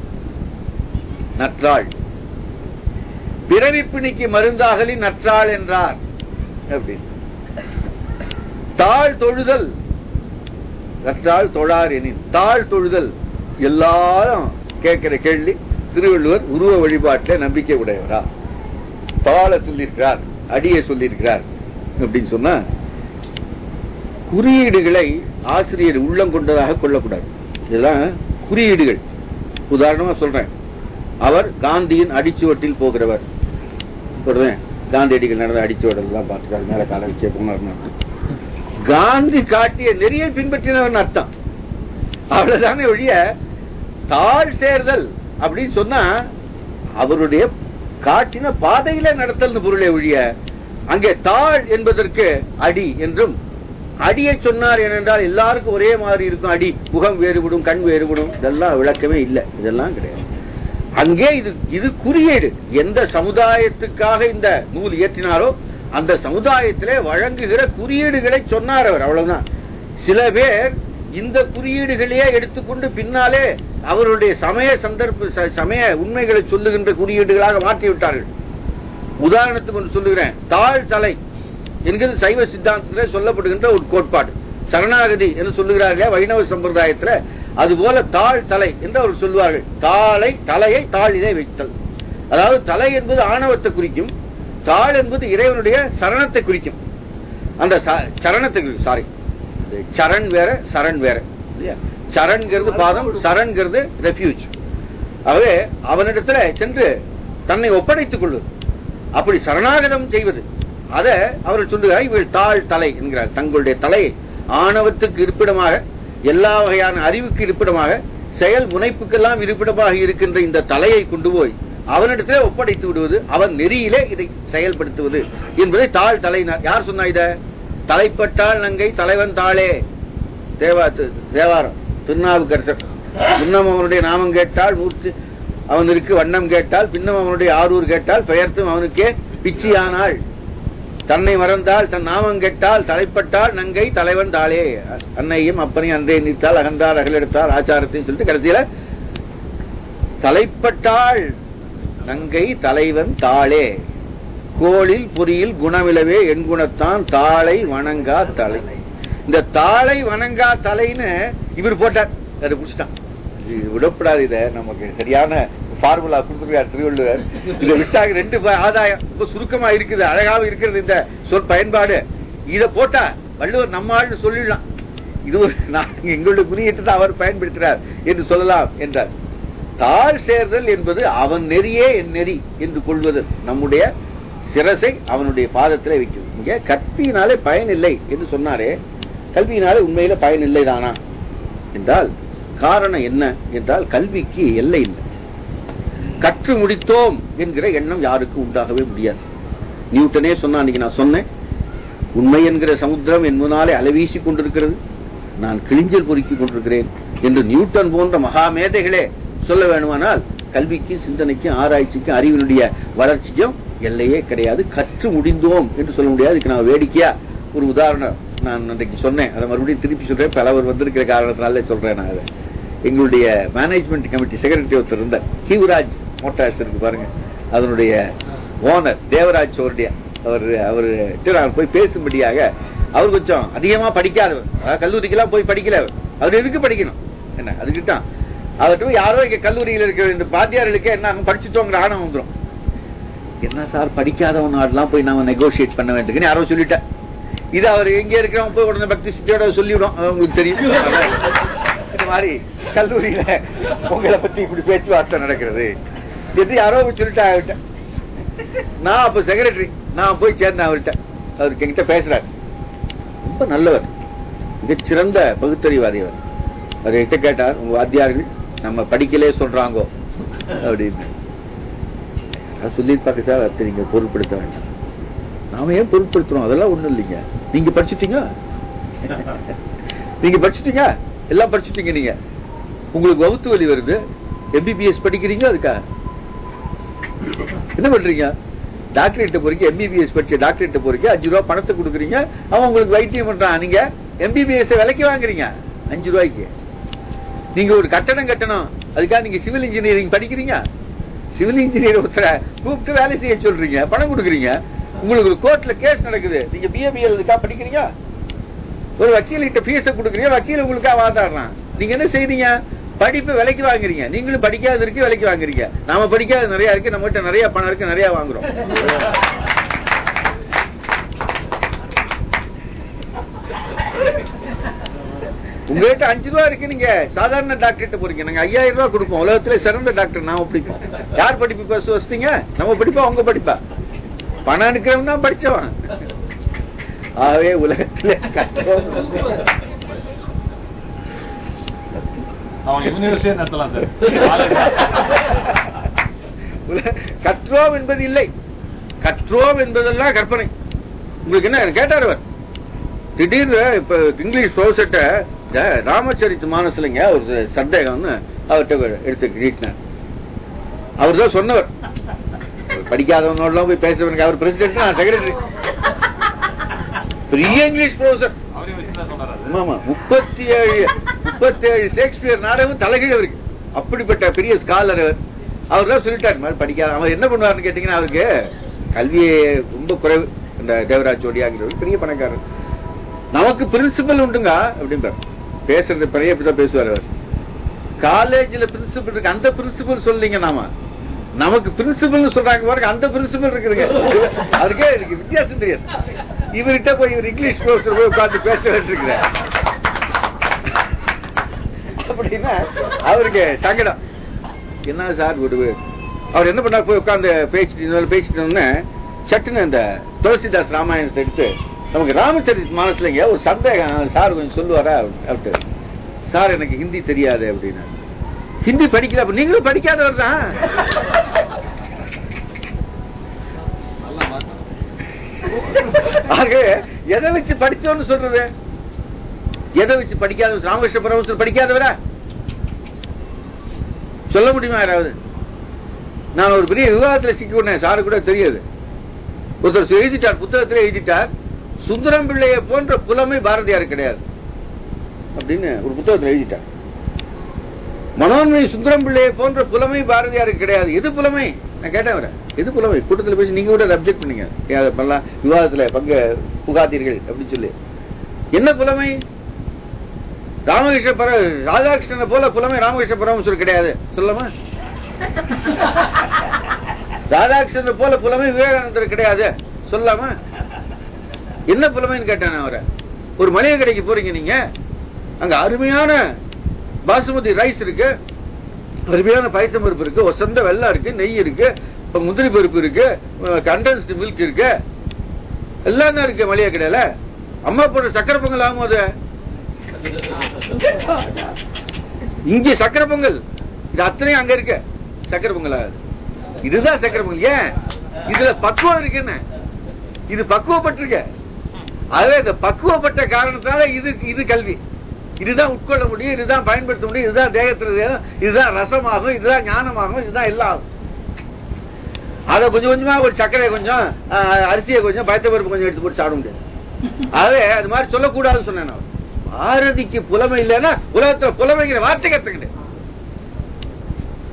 நற்றாள் பிறவிப்பிணிக்கு மருந்தாகலி நற்றாள் என்றார் அப்படின்னு தாழ் தொழுதல் நற்றாள் தொழார் எனின் தாழ் தொழுதல் எல்லாரும் கேட்கிற கேள்வி திருவள்ளுவர் உருவ வழிபாட்டில் நம்பிக்கை உடையவரா தாழ சொல்லியிருக்கிறார் அடிய சொல்லியிருக்கிறார் அப்படின்னு சொன்னா குறியீடுகளை ஆசிரியர் உள்ளம் கொண்டதாக கொள்ளக்கூடாது இதெல்லாம் குறியீடுகள் உதாரணமா சொல்றேன் அவர் காந்தியின் அடிச்சுவட்டில் போகிறவர் சொல்றேன் காந்தியடிகள் நடந்த அடிச்சுவடல் எல்லாம் பார்த்துக்காரு மேல கால வச்சே போனார்னு அர்த்தம். காந்தி காட்டிய நெறியை பின்பற்றினவன் அர்த்தம் அவ்வளவுதானே ஒழிய தாழ் சேர்தல் அப்படின்னு சொன்னா அவருடைய காட்டின பாதையில நடத்தல்னு பொருளே ஒழிய அங்கே தாழ் என்பதற்கு அடி என்றும் அடியை சொன்னார் ஏனென்றால் எல்லாருக்கும் ஒரே மாதிரி இருக்கும் அடி முகம் வேறுபடும் கண் வேறுபடும் இதெல்லாம் விளக்கமே இல்லை இதெல்லாம் கிடையாது அங்கே இது இது குறியீடு எந்த சமுதாயத்துக்காக இந்த நூல் இயற்றினாரோ அந்த சமுதாயத்திலே வழங்குகிற குறியீடுகளை சொன்னார் அவர் அவ்வளவுதான் சில பேர் இந்த குறியீடுகளையே எடுத்துக்கொண்டு பின்னாலே அவருடைய சமய சந்தர்ப்ப ச- சமய உண்மைகளை சொல்லுகின்ற குறியீடுகளாக மாற்றி விட்டார்கள் உதாரணத்துக்கு ஒன்று சொல்லுகிறேன் தாழ் தலை என்கிறது சைவ சித்தாந்தத்திலே சொல்லப்படுகின்ற ஒரு கோட்பாடு சரணாகதி என்று சொல்லுகிறார்கள் வைணவ சம்பிரதாயத்துல அதுபோல தாழ் தலை என்று அவர் சொல்லுவார்கள் தாளை தலையை தாளிலே வைத்தல் அதாவது தலை என்பது ஆணவத்தை குறிக்கும் தாள் என்பது இறைவனுடைய சரணத்தை குறிக்கும் அந்த ச- சரணத்தை சாரி சரண் வேற சரண் வேற இல்லையா சரண்கிறது பாதம் சரண்கிறது ரெஃப்யூஜ் ஆகவே அவனிடத்துல சென்று தன்னை ஒப்படைத்துக் கொள்வது அப்படி சரணாகதம் செய்வது அத அவர்கள் சொல்லுகிறார் இவள் தாழ் தலை என்கிறார் தங்களுடைய தலையை ஆணவத்துக்கு இருப்பிடமாக எல்லா வகையான அறிவுக்கு இருப்பிடமாக செயல் முனைப்புக்கெல்லாம் இருப்பிடமாக இருக்கின்ற இந்த தலையை கொண்டு போய் அவனிடத்திலே ஒப்படைத்து விடுவது அவன் நெறியிலே இதை செயல்படுத்துவது என்பதை தாழ் தலை யார் சொன்னா இத தலைப்பட்டால் நங்கை தலைவன் தாளே தேவா தி- தேவாரம் திருநாவுக்கரசர் முன்னம் அவனுடைய நாமம் கேட்டால் மூர்த்தி அவனுக்கு வண்ணம் கேட்டால் பின்னம் அவனுடைய ஆரூர் கேட்டால் பெயர்த்தும் அவனுக்கே பிச்சியானாள் தன்னை மறந்தால் தன் நாமம் கெட்டால் தலைப்பட்டால் நங்கை தலைவன் தாளே அன்னையும் அப்பனையும் அன்றே நீத்தால் அகன்றார் அகலெடுத்தால் ஆச்சாரத்தையும் சொல்லிட்டு கடைசியில தலைப்பட்டாள் நங்கை தலைவன் தாளே கோளில் பொறியில் குணமிலவே என் குணத்தான் தாளை வணங்கா தலை இந்த தாளை வணங்கா தலைன்னு இவர் போட்டார் அதை புடிச்சிட்டான் இது விடப்படாது இத நமக்கு சரியான ஃபார்முலா கொடுத்துருக்கார் திருவள்ளுவர் இதை விட்டாங்க ரெண்டு ப- ஆதாயம் ரொம்ப சுருக்கமா இருக்குது அழகாக இருக்கிறது இந்த சொல் பயன்பாடு இத போட்டா வள்ளுவர் நம்ம ஆள்னு சொல்லிடலாம் இது ஒரு நாங்க எங்களுடைய குறியீட்டு தான் அவர் பயன்படுத்துறார் என்று சொல்லலாம் என்றார் தாழ் சேர்தல் என்பது அவன் நெறியே என் நெறி என்று கொள்வது நம்முடைய சிரசை அவனுடைய பாதத்திலே வைக்கும் இங்க கற்பியினாலே பயன் இல்லை என்று சொன்னாரே கல்வியினாலே உண்மையில பயன் இல்லை தானா என்றால் காரணம் என்ன என்றால் கல்விக்கு எல்லை இல்லை கற்று முடித்தோம் என்கிற எண்ணம் யாருக்கும் உண்டாகவே முடியாது நியூட்டனே சொன்னா அன்னைக்கு நான் சொன்னேன் உண்மை என்கிற சமுத்திரம் என் முன்னாலே அலவீசிக் கொண்டிருக்கிறது நான் கிழிஞ்சல் பொறுக்கிக் கொண்டிருக்கிறேன் என்று நியூட்டன் போன்ற மகா மேதைகளே சொல்ல வேணுமானால் கல்விக்கும் சிந்தனைக்கும் ஆராய்ச்சிக்கும் அறிவினுடைய வளர்ச்சிக்கும் எல்லையே கிடையாது கற்று முடிந்தோம் என்று சொல்ல முடியாது இதுக்கு நான் வேடிக்கையா ஒரு உதாரணம் நான் அன்றைக்கு சொன்னேன் அதை மறுபடியும் திருப்பி சொல்றேன் பலவர் வந்திருக்கிற காரணத்தினாலே சொல்றேன் நான் அதை எங்களுடைய மேனேஜ்மெண்ட் கமிட்டி செக்ரட்டரி ஒருத்தர் இருந்தார் ஹீவராஜ் மோட்டார்ஸ் இருக்கு பாருங்க அதனுடைய ஓனர் தேவராஜ் சோர்டியா அவர் அவர் நான் போய் பேசும்படியாக அவர் கொஞ்சம் அதிகமா படிக்காதவர் அதாவது கல்லூரிக்கெல்லாம் போய் படிக்கல அவர் அவர் எதுக்கு படிக்கணும் என்ன அதுக்கு தான் அவர்கிட்ட போய் யாரோ இங்க கல்லூரியில் இருக்கிற இந்த பாத்தியார்களுக்கு என்ன அவங்க படிச்சுட்டோங்கிற ஆணம் வந்துரும் என்ன சார் படிக்காதவனாடெல்லாம் போய் நாம நெகோசியேட் பண்ண வேண்டியதுன்னு யாரோ சொல்லிட்டேன் இது அவர் எங்க இருக்கிறவங்க போய் உடனே பக்தி சித்தியோட சொல்லிவிடும் அது உங்களுக்கு தெரியும் இந்த மாதிரி கல்லூரியில உங்களை பத்தி இப்படி பேச்சுவார்த்தை நடக்கிறது இது யாரோ போய் சொல்லிட்டேன் அவர்கிட்ட நான் அப்ப செக்ரட்டரி நான் போய் சேர்ந்தேன் அவர்கிட்ட அவருக்கு என்கிட்ட பேசுறாரு ரொம்ப நல்லவர் மிகச்சிறந்த பகுத்தறிவாதி அவர் அவர் கிட்ட கேட்டார் உங்க வாத்தியார்கள் நம்ம படிக்கலே சொல்றாங்கோ அப்படின்னு நான் சொல்லியிருப்பாங்க சார் அதை நீங்க பொருட்படுத்த வேண்டாம் நாம ஏன் பொருட்படுத்துறோம் அதெல்லாம் ஒண்ணும் இல்லைங்க நீங்க படிச்சுட்டீங்க நீங்க படிச்சுட்டீங்க எல்லாம் படிச்சுட்டீங்க நீங்க உங்களுக்கு வகுத்து வலி வருது எம்பிபிஎஸ் படிக்கிறீங்க அதுக்கா என்ன பண்றீங்க டாக்டரேட் போறீங்க எம்பிபிஎஸ் படிச்ச டாக்டரேட் போறீங்க அஞ்சு ரூபா பணத்தை கொடுக்குறீங்க அவன் உங்களுக்கு வைத்தியம் பண்றான் நீங்க எம்பிபிஎஸ் விலைக்கு வாங்குறீங்க அஞ்சு ரூபாய்க்கு நீங்க ஒரு கட்டணம் கட்டணும் அதுக்காக நீங்க சிவில் இன்ஜினியரிங் படிக்கிறீங்க சிவில் இன்ஜினியர் ஒருத்தர கூப்பிட்டு வேலை செய்ய சொல்றீங்க பணம் கொடுக்குறீங்க உங்களுக்கு ஒரு கோர்ட்ல கேஸ் நடக்குது நீங்க பிஏபிஎல் இதுக்காக படிக்கிறீங்க ஒரு வக்கீல்கிட்ட ஃபீஸ கொடுக்குறீங்க வக்கீல் உங்களுக்காக வாதாடுறான் நீங்க என்ன செய்றீங்க படிப்பு விலைக்கு வாங்குறீங்க நீங்களும் படிக்காத இருக்கு விலைக்கு வாங்குறீங்க நாம படிக்காத நிறைய இருக்கு நம்ம கிட்ட நிறைய பணம் இருக்கு நிறைய வாங்குறோம் உங்ககிட்ட அஞ்சு ரூபா இருக்கு நீங்க சாதாரண டாக்டர்கிட்ட போறீங்க நாங்க ஐயாயிரம் ரூபாய் கொடுப்போம் உலகத்துல சிறந்த டாக்டர் நாம படிப்போம் யார் படிப்பு பேச வச்சிட்டீங்க நம்ம படிப்பா உங்க படிப்பா பணம் எடுக்கிறவன் தான் படிச்சவன் ஆகவே உலகத்துல கஷ்டம் அவங்க யூனிவர்சிட்டியே நடத்தலாம் சார் உல- கற்றோம் என்பது இல்லை கற்றோம் என்பதெல்லாம் கற்பனை உங்களுக்கு என்ன கேட்டார் அவர் திடீர்னு இப்ப இங்கிலீஷ் ப்ரொஃபசர்ட்ட இந்த ராமச்சரித்து மானசிலைங்க ஒரு சந்தேகம்னு அவர்கிட்ட எடுத்து நீட்டினார் அவர் தான் சொன்னவர் படிக்காதவனோடலாம் போய் பேசுறவனுக்கு அவர் பிரசிடென்ட் நான் செக்ரட்டரி பெரிய இங்கிலீஷ் ப்ரொஃபசர் அவரே வச்சுதான் சொன்னார் அது. ஆமா முப்பத்தி ஏழு முப்பத்தி ஏழு ஷேக்ஸ்பியர் நாடகம் தலைகீழ இருக்கு அப்படிப்பட்ட பெரிய ஸ்காலர் அவர் அவர் தான் சொல்லிட்டார் மாதிரி படிக்காத அவர் என்ன பண்ணுவாருன்னு கேட்டீங்கன்னா அவருக்கு கல்வியே ரொம்ப குறைவு இந்த தேவராஜ் ஜோடியாங்கிறவர் பெரிய பணக்காரர் நமக்கு பிரின்சிபல் உண்டுங்க அப்படின்றார் பேசுறது பெரிய இப்படிதான் பேசுவார் அவர் காலேஜ்ல பிரின்சிபல் இருக்கு அந்த பிரின்சிபல் சொல்லீங்க நாம நமக்கு பிரின்சிபல் சொல்றாங்க பாருங்க அந்த பிரின்சிபல் இருக்குதுங்க அவருக்கே இருக்கு வித்தியாசம் தெரியாது இவர்கிட்ட போய் இவர் இங்கிலீஷ் ப்ரொஃபசர் போய் உட்கார்ந்து பேச வேண்டியிருக்கிறார் அப்படின்னா அவருக்கு சங்கடம் என்ன சார் விடுவு அவர் என்ன பண்ணார் போய் உட்கார்ந்து பேசிட்டு இருந்தாலும் பேசிட்டு இருந்தோன்னே சட்டுன்னு இந்த துளசிதாஸ் ராமாயணத்தை எடுத்து நமக்கு ராமச்சரித் மானசுலங்க ஒரு சந்தேகம் சார் கொஞ்சம் சொல்லுவாரா அப்படின்ட்டு சார் எனக்கு ஹிந்தி தெரியாது அப்படின்னா ஹிந்தி படிக்கல அப்ப நீங்களும் படிக்காதவர் தான் நல்லா மாத்தணும். ஆகவே எதை வச்சு படிச்சோன்னு சொல்றது எதை வச்சு படிக்காத ராமகிருஷ்ண பரமசர் படிக்காதவரா சொல்ல முடியுமா யாராவது நான் ஒரு பெரிய விவாதத்துல சிக்கிக்கொண்டேன் சாரு கூட தெரியாது ஒருத்தர் எழுதிட்டார் புத்தகத்துல எழுதிட்டார் சுந்தரம் பிள்ளையை போன்ற புலமை பாரதியார் கிடையாது அப்படின்னு ஒரு புத்தகத்துல எழுதிட்டார் மனோன்மை சுந்தரம் பிள்ளையை போன்ற புலமை பாரதியாருக்கு கிடையாது எது புலமை நான் கேட்டேன் அவரை எது புலமை கூட்டத்தில் பேசி நீங்க கூட அப்செக்ட் பண்ணீங்க ஏன் அதை பண்ணலாம் விவாதத்துல பங்கு புகாதீர்கள் அப்படின்னு சொல்லி என்ன புலமை ராமகிருஷ்ண பர ராதாகிருஷ்ணனை போல புலமை ராமகிருஷ்ண பரமேஸ்வரர் கிடையாது சொல்லமா ராதாகிருஷ்ணனை போல புலமை விவேகானந்தர் கிடையாது சொல்லாமா என்ன புலமைன்னு கேட்டேன் நான் அவரை ஒரு மளிகை கடைக்கு போறீங்க நீங்க அங்க அருமையான பாசுமதி ரைஸ் இருக்கு அருமையான பயத்தம் பருப்பு இருக்கு ஒசந்த வெள்ளம் இருக்கு நெய் இருக்கு இப்ப முந்திரி பருப்பு இருக்கு கண்டென்ஸ்டு மில்க் இருக்கு எல்லாம் தான் இருக்கு மளிகை கடையில அம்மா போடுற சக்கரை பொங்கல் ஆகும்போது இங்க சக்கரை பொங்கல் இது அத்தனையும் அங்க இருக்கு சக்கரை பொங்கல் ஆகுது இதுதான் சக்கரை பொங்கல் ஏன் இதுல பக்குவம் இருக்குன்னு இது பக்குவப்பட்டிருக்க ஆகவே இந்த பக்குவப்பட்ட காரணத்தால இது இது கல்வி இதுதான் உட்கொள்ள முடியும் இதுதான் பயன்படுத்த முடியும் இதுதான் தேகத்தில் ஏறும், இதுதான் ரசமாகும் இதுதான் ஞானமாகும் இதுதான் எல்லாம் ஆகும். அதை கொஞ்சம் கொஞ்சமா ஒரு சர்க்கரை கொஞ்சம் ஆஹ், அரிசியை கொஞ்சம் பயத்த பருப்பு கொஞ்சம் எடுத்து போட்டு சாப்பிட முடியாது ஆகவே அது மாதிரி சொல்லக்கூடாதுன்னு சொன்னேன் நான் பாரதிக்கு புலமை இல்லைன்னா உலகத்துல புலமைங்கிற வார்த்தை கத்துக்கிட்டு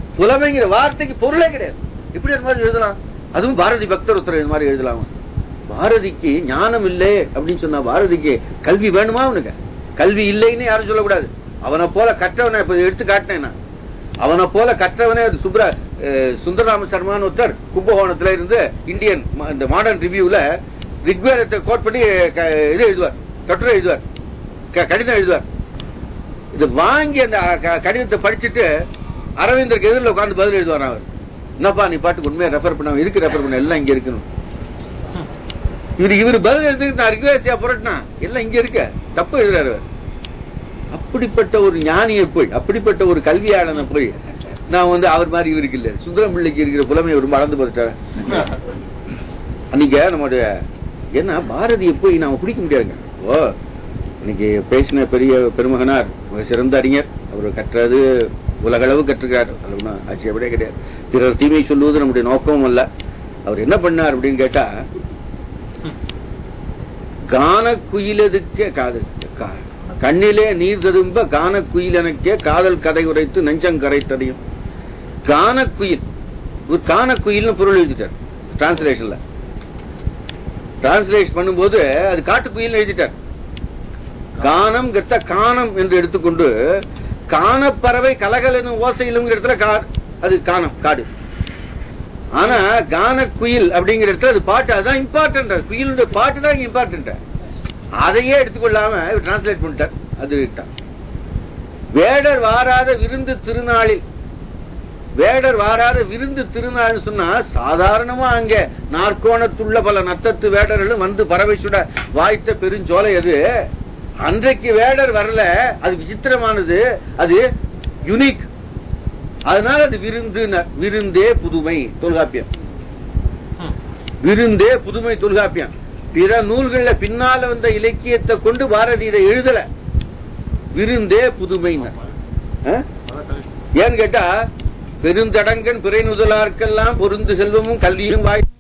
புலமைங்கிற வார்த்தைக்கு பொருளே கிடையாது இப்படி அது மாதிரி எழுதலாம் அதுவும் பாரதி பக்தர் ஒருத்தர் இது மாதிரி எழுதலாம் பாரதிக்கு ஞானம் இல்லை அப்படின்னு சொன்னா பாரதிக்கு கல்வி வேணுமா அவனுக்கு கல்வி இல்லைன்னு யாரும் சொல்லக்கூடாது அவனை போல கற்றவனை இப்ப எடுத்து காட்டினேன் நான். அவனை போல கற்றவனே அது சுப்ர அஹ், சுந்தரராம சர்மான்னு ஒருத்தர் கும்பகோணத்துல இருந்து இந்தியன் ம- இந்த மாடர்ன் ரிவ்யூல ரிக்வேதத்தை கோட் பண்ணி க- இது எழுதுவார் கட்டுரை எழுதுவார் க- கடிதம் எழுதுவார் இது வாங்கி அந்த க- கடிதத்தை படிச்சுட்டு அரவிந்தருக்கு எதிரில் உட்கார்ந்து பதில் எழுதுவார் அவர் என்னப்பா நீ பாட்டுக்கு உண்மையை ரெஃபர் பண்ண இருக்கு ரெஃபர் பண்ண எல்லாம் இங்க இருக்கணும் இவர் இவர் பதில் எழுதுக்கு நான் ரிக்வேதத்தையா புரட்டினா எல்லாம் இங்க இருக்க தப்பு எழுதுறாரு அவர். அப்படிப்பட்ட ஒரு ஞானியை போய் அப்படிப்பட்ட ஒரு கல்வியாளனை போய் நான் வந்து அவர் மாதிரி இவருக்கு இல்ல சுந்தரம் பிள்ளைக்கு இருக்கிற புலமையை ரொம்ப அளந்து பார்த்துட்டாரு அன்னைக்கு நம்முடைய என்ன பாரதியை போய் நாம பிடிக்க முடியாதுங்க ஓ இன்னைக்கு பேசின பெரிய பெருமகனார் மிக சிறந்த அறிஞர் அவர் கற்றது உலகளவு கற்றுக்கிறார் அது ஒண்ணும் ஆட்சியப்படியே கிடையாது பிறர் தீமை சொல்லுவது நம்முடைய நோக்கமும் அல்ல அவர் என்ன பண்ணார் அப்படின்னு கேட்டா கான குயிலதுக்கே காதல் கா- கண்ணிலே நீர் ததும்ப கான குயிலனுக்கே காதல் கதை உரைத்து நெஞ்சம் கரைத்தறியும் கான குயில் ஒரு கான குயில்னு பொருள் எழுதிட்டார் டிரான்ஸ்லேஷன்ல டிரான்ஸ்லேட் பண்ணும்போது அது காட்டுக்குயில் எழுதிட்டார் கானம் கெட்ட கானம் என்று எடுத்துக்கொண்டு காணப்பறவை கலகலனும் ஓசையிலும் இடத்துல கா- அது கானம் காடு ஆனா கான குயில் அப்படிங்கிற இடத்துல அது பாட்டு அதுதான் இம்பார்ட்டன்ட் குயிலுடைய பாட்டு தான் இம்பார்ட்டன்ட் அதையே எடுத்துக்கொள்ளாம டிரான்ஸ்லேட் பண்ணிட்டார் அது விட்டார் வேடர் வாராத விருந்து திருநாளில் வேடர் வாராத விருந்து திருநாள்னு சொன்னா சாதாரணமா அங்க நாற்கோணத்துள்ள பல நத்தத்து வேடர்களும் வந்து பறவை சுட வாய்த்த பெருஞ்சோலை அது அன்றைக்கு வேடர் வரல அது விசித்திரமானது அது யுனிக் அதனால அது விருந்து விருந்தே புதுமை தொல்காப்பியம் விருந்தே புதுமை தொல்காப்பியம் பிற நூல்கள்ல பின்னால வந்த இலக்கியத்தை கொண்டு பாரதி இதை எழுதல விருந்தே புதுமைன்னு ஆ? ஏன்னு கேட்டா பெருந்தடங்கன் பிறை நுதலார்க்கெல்லாம் பொருந்து செல்வமும் கல்வியும் வாய்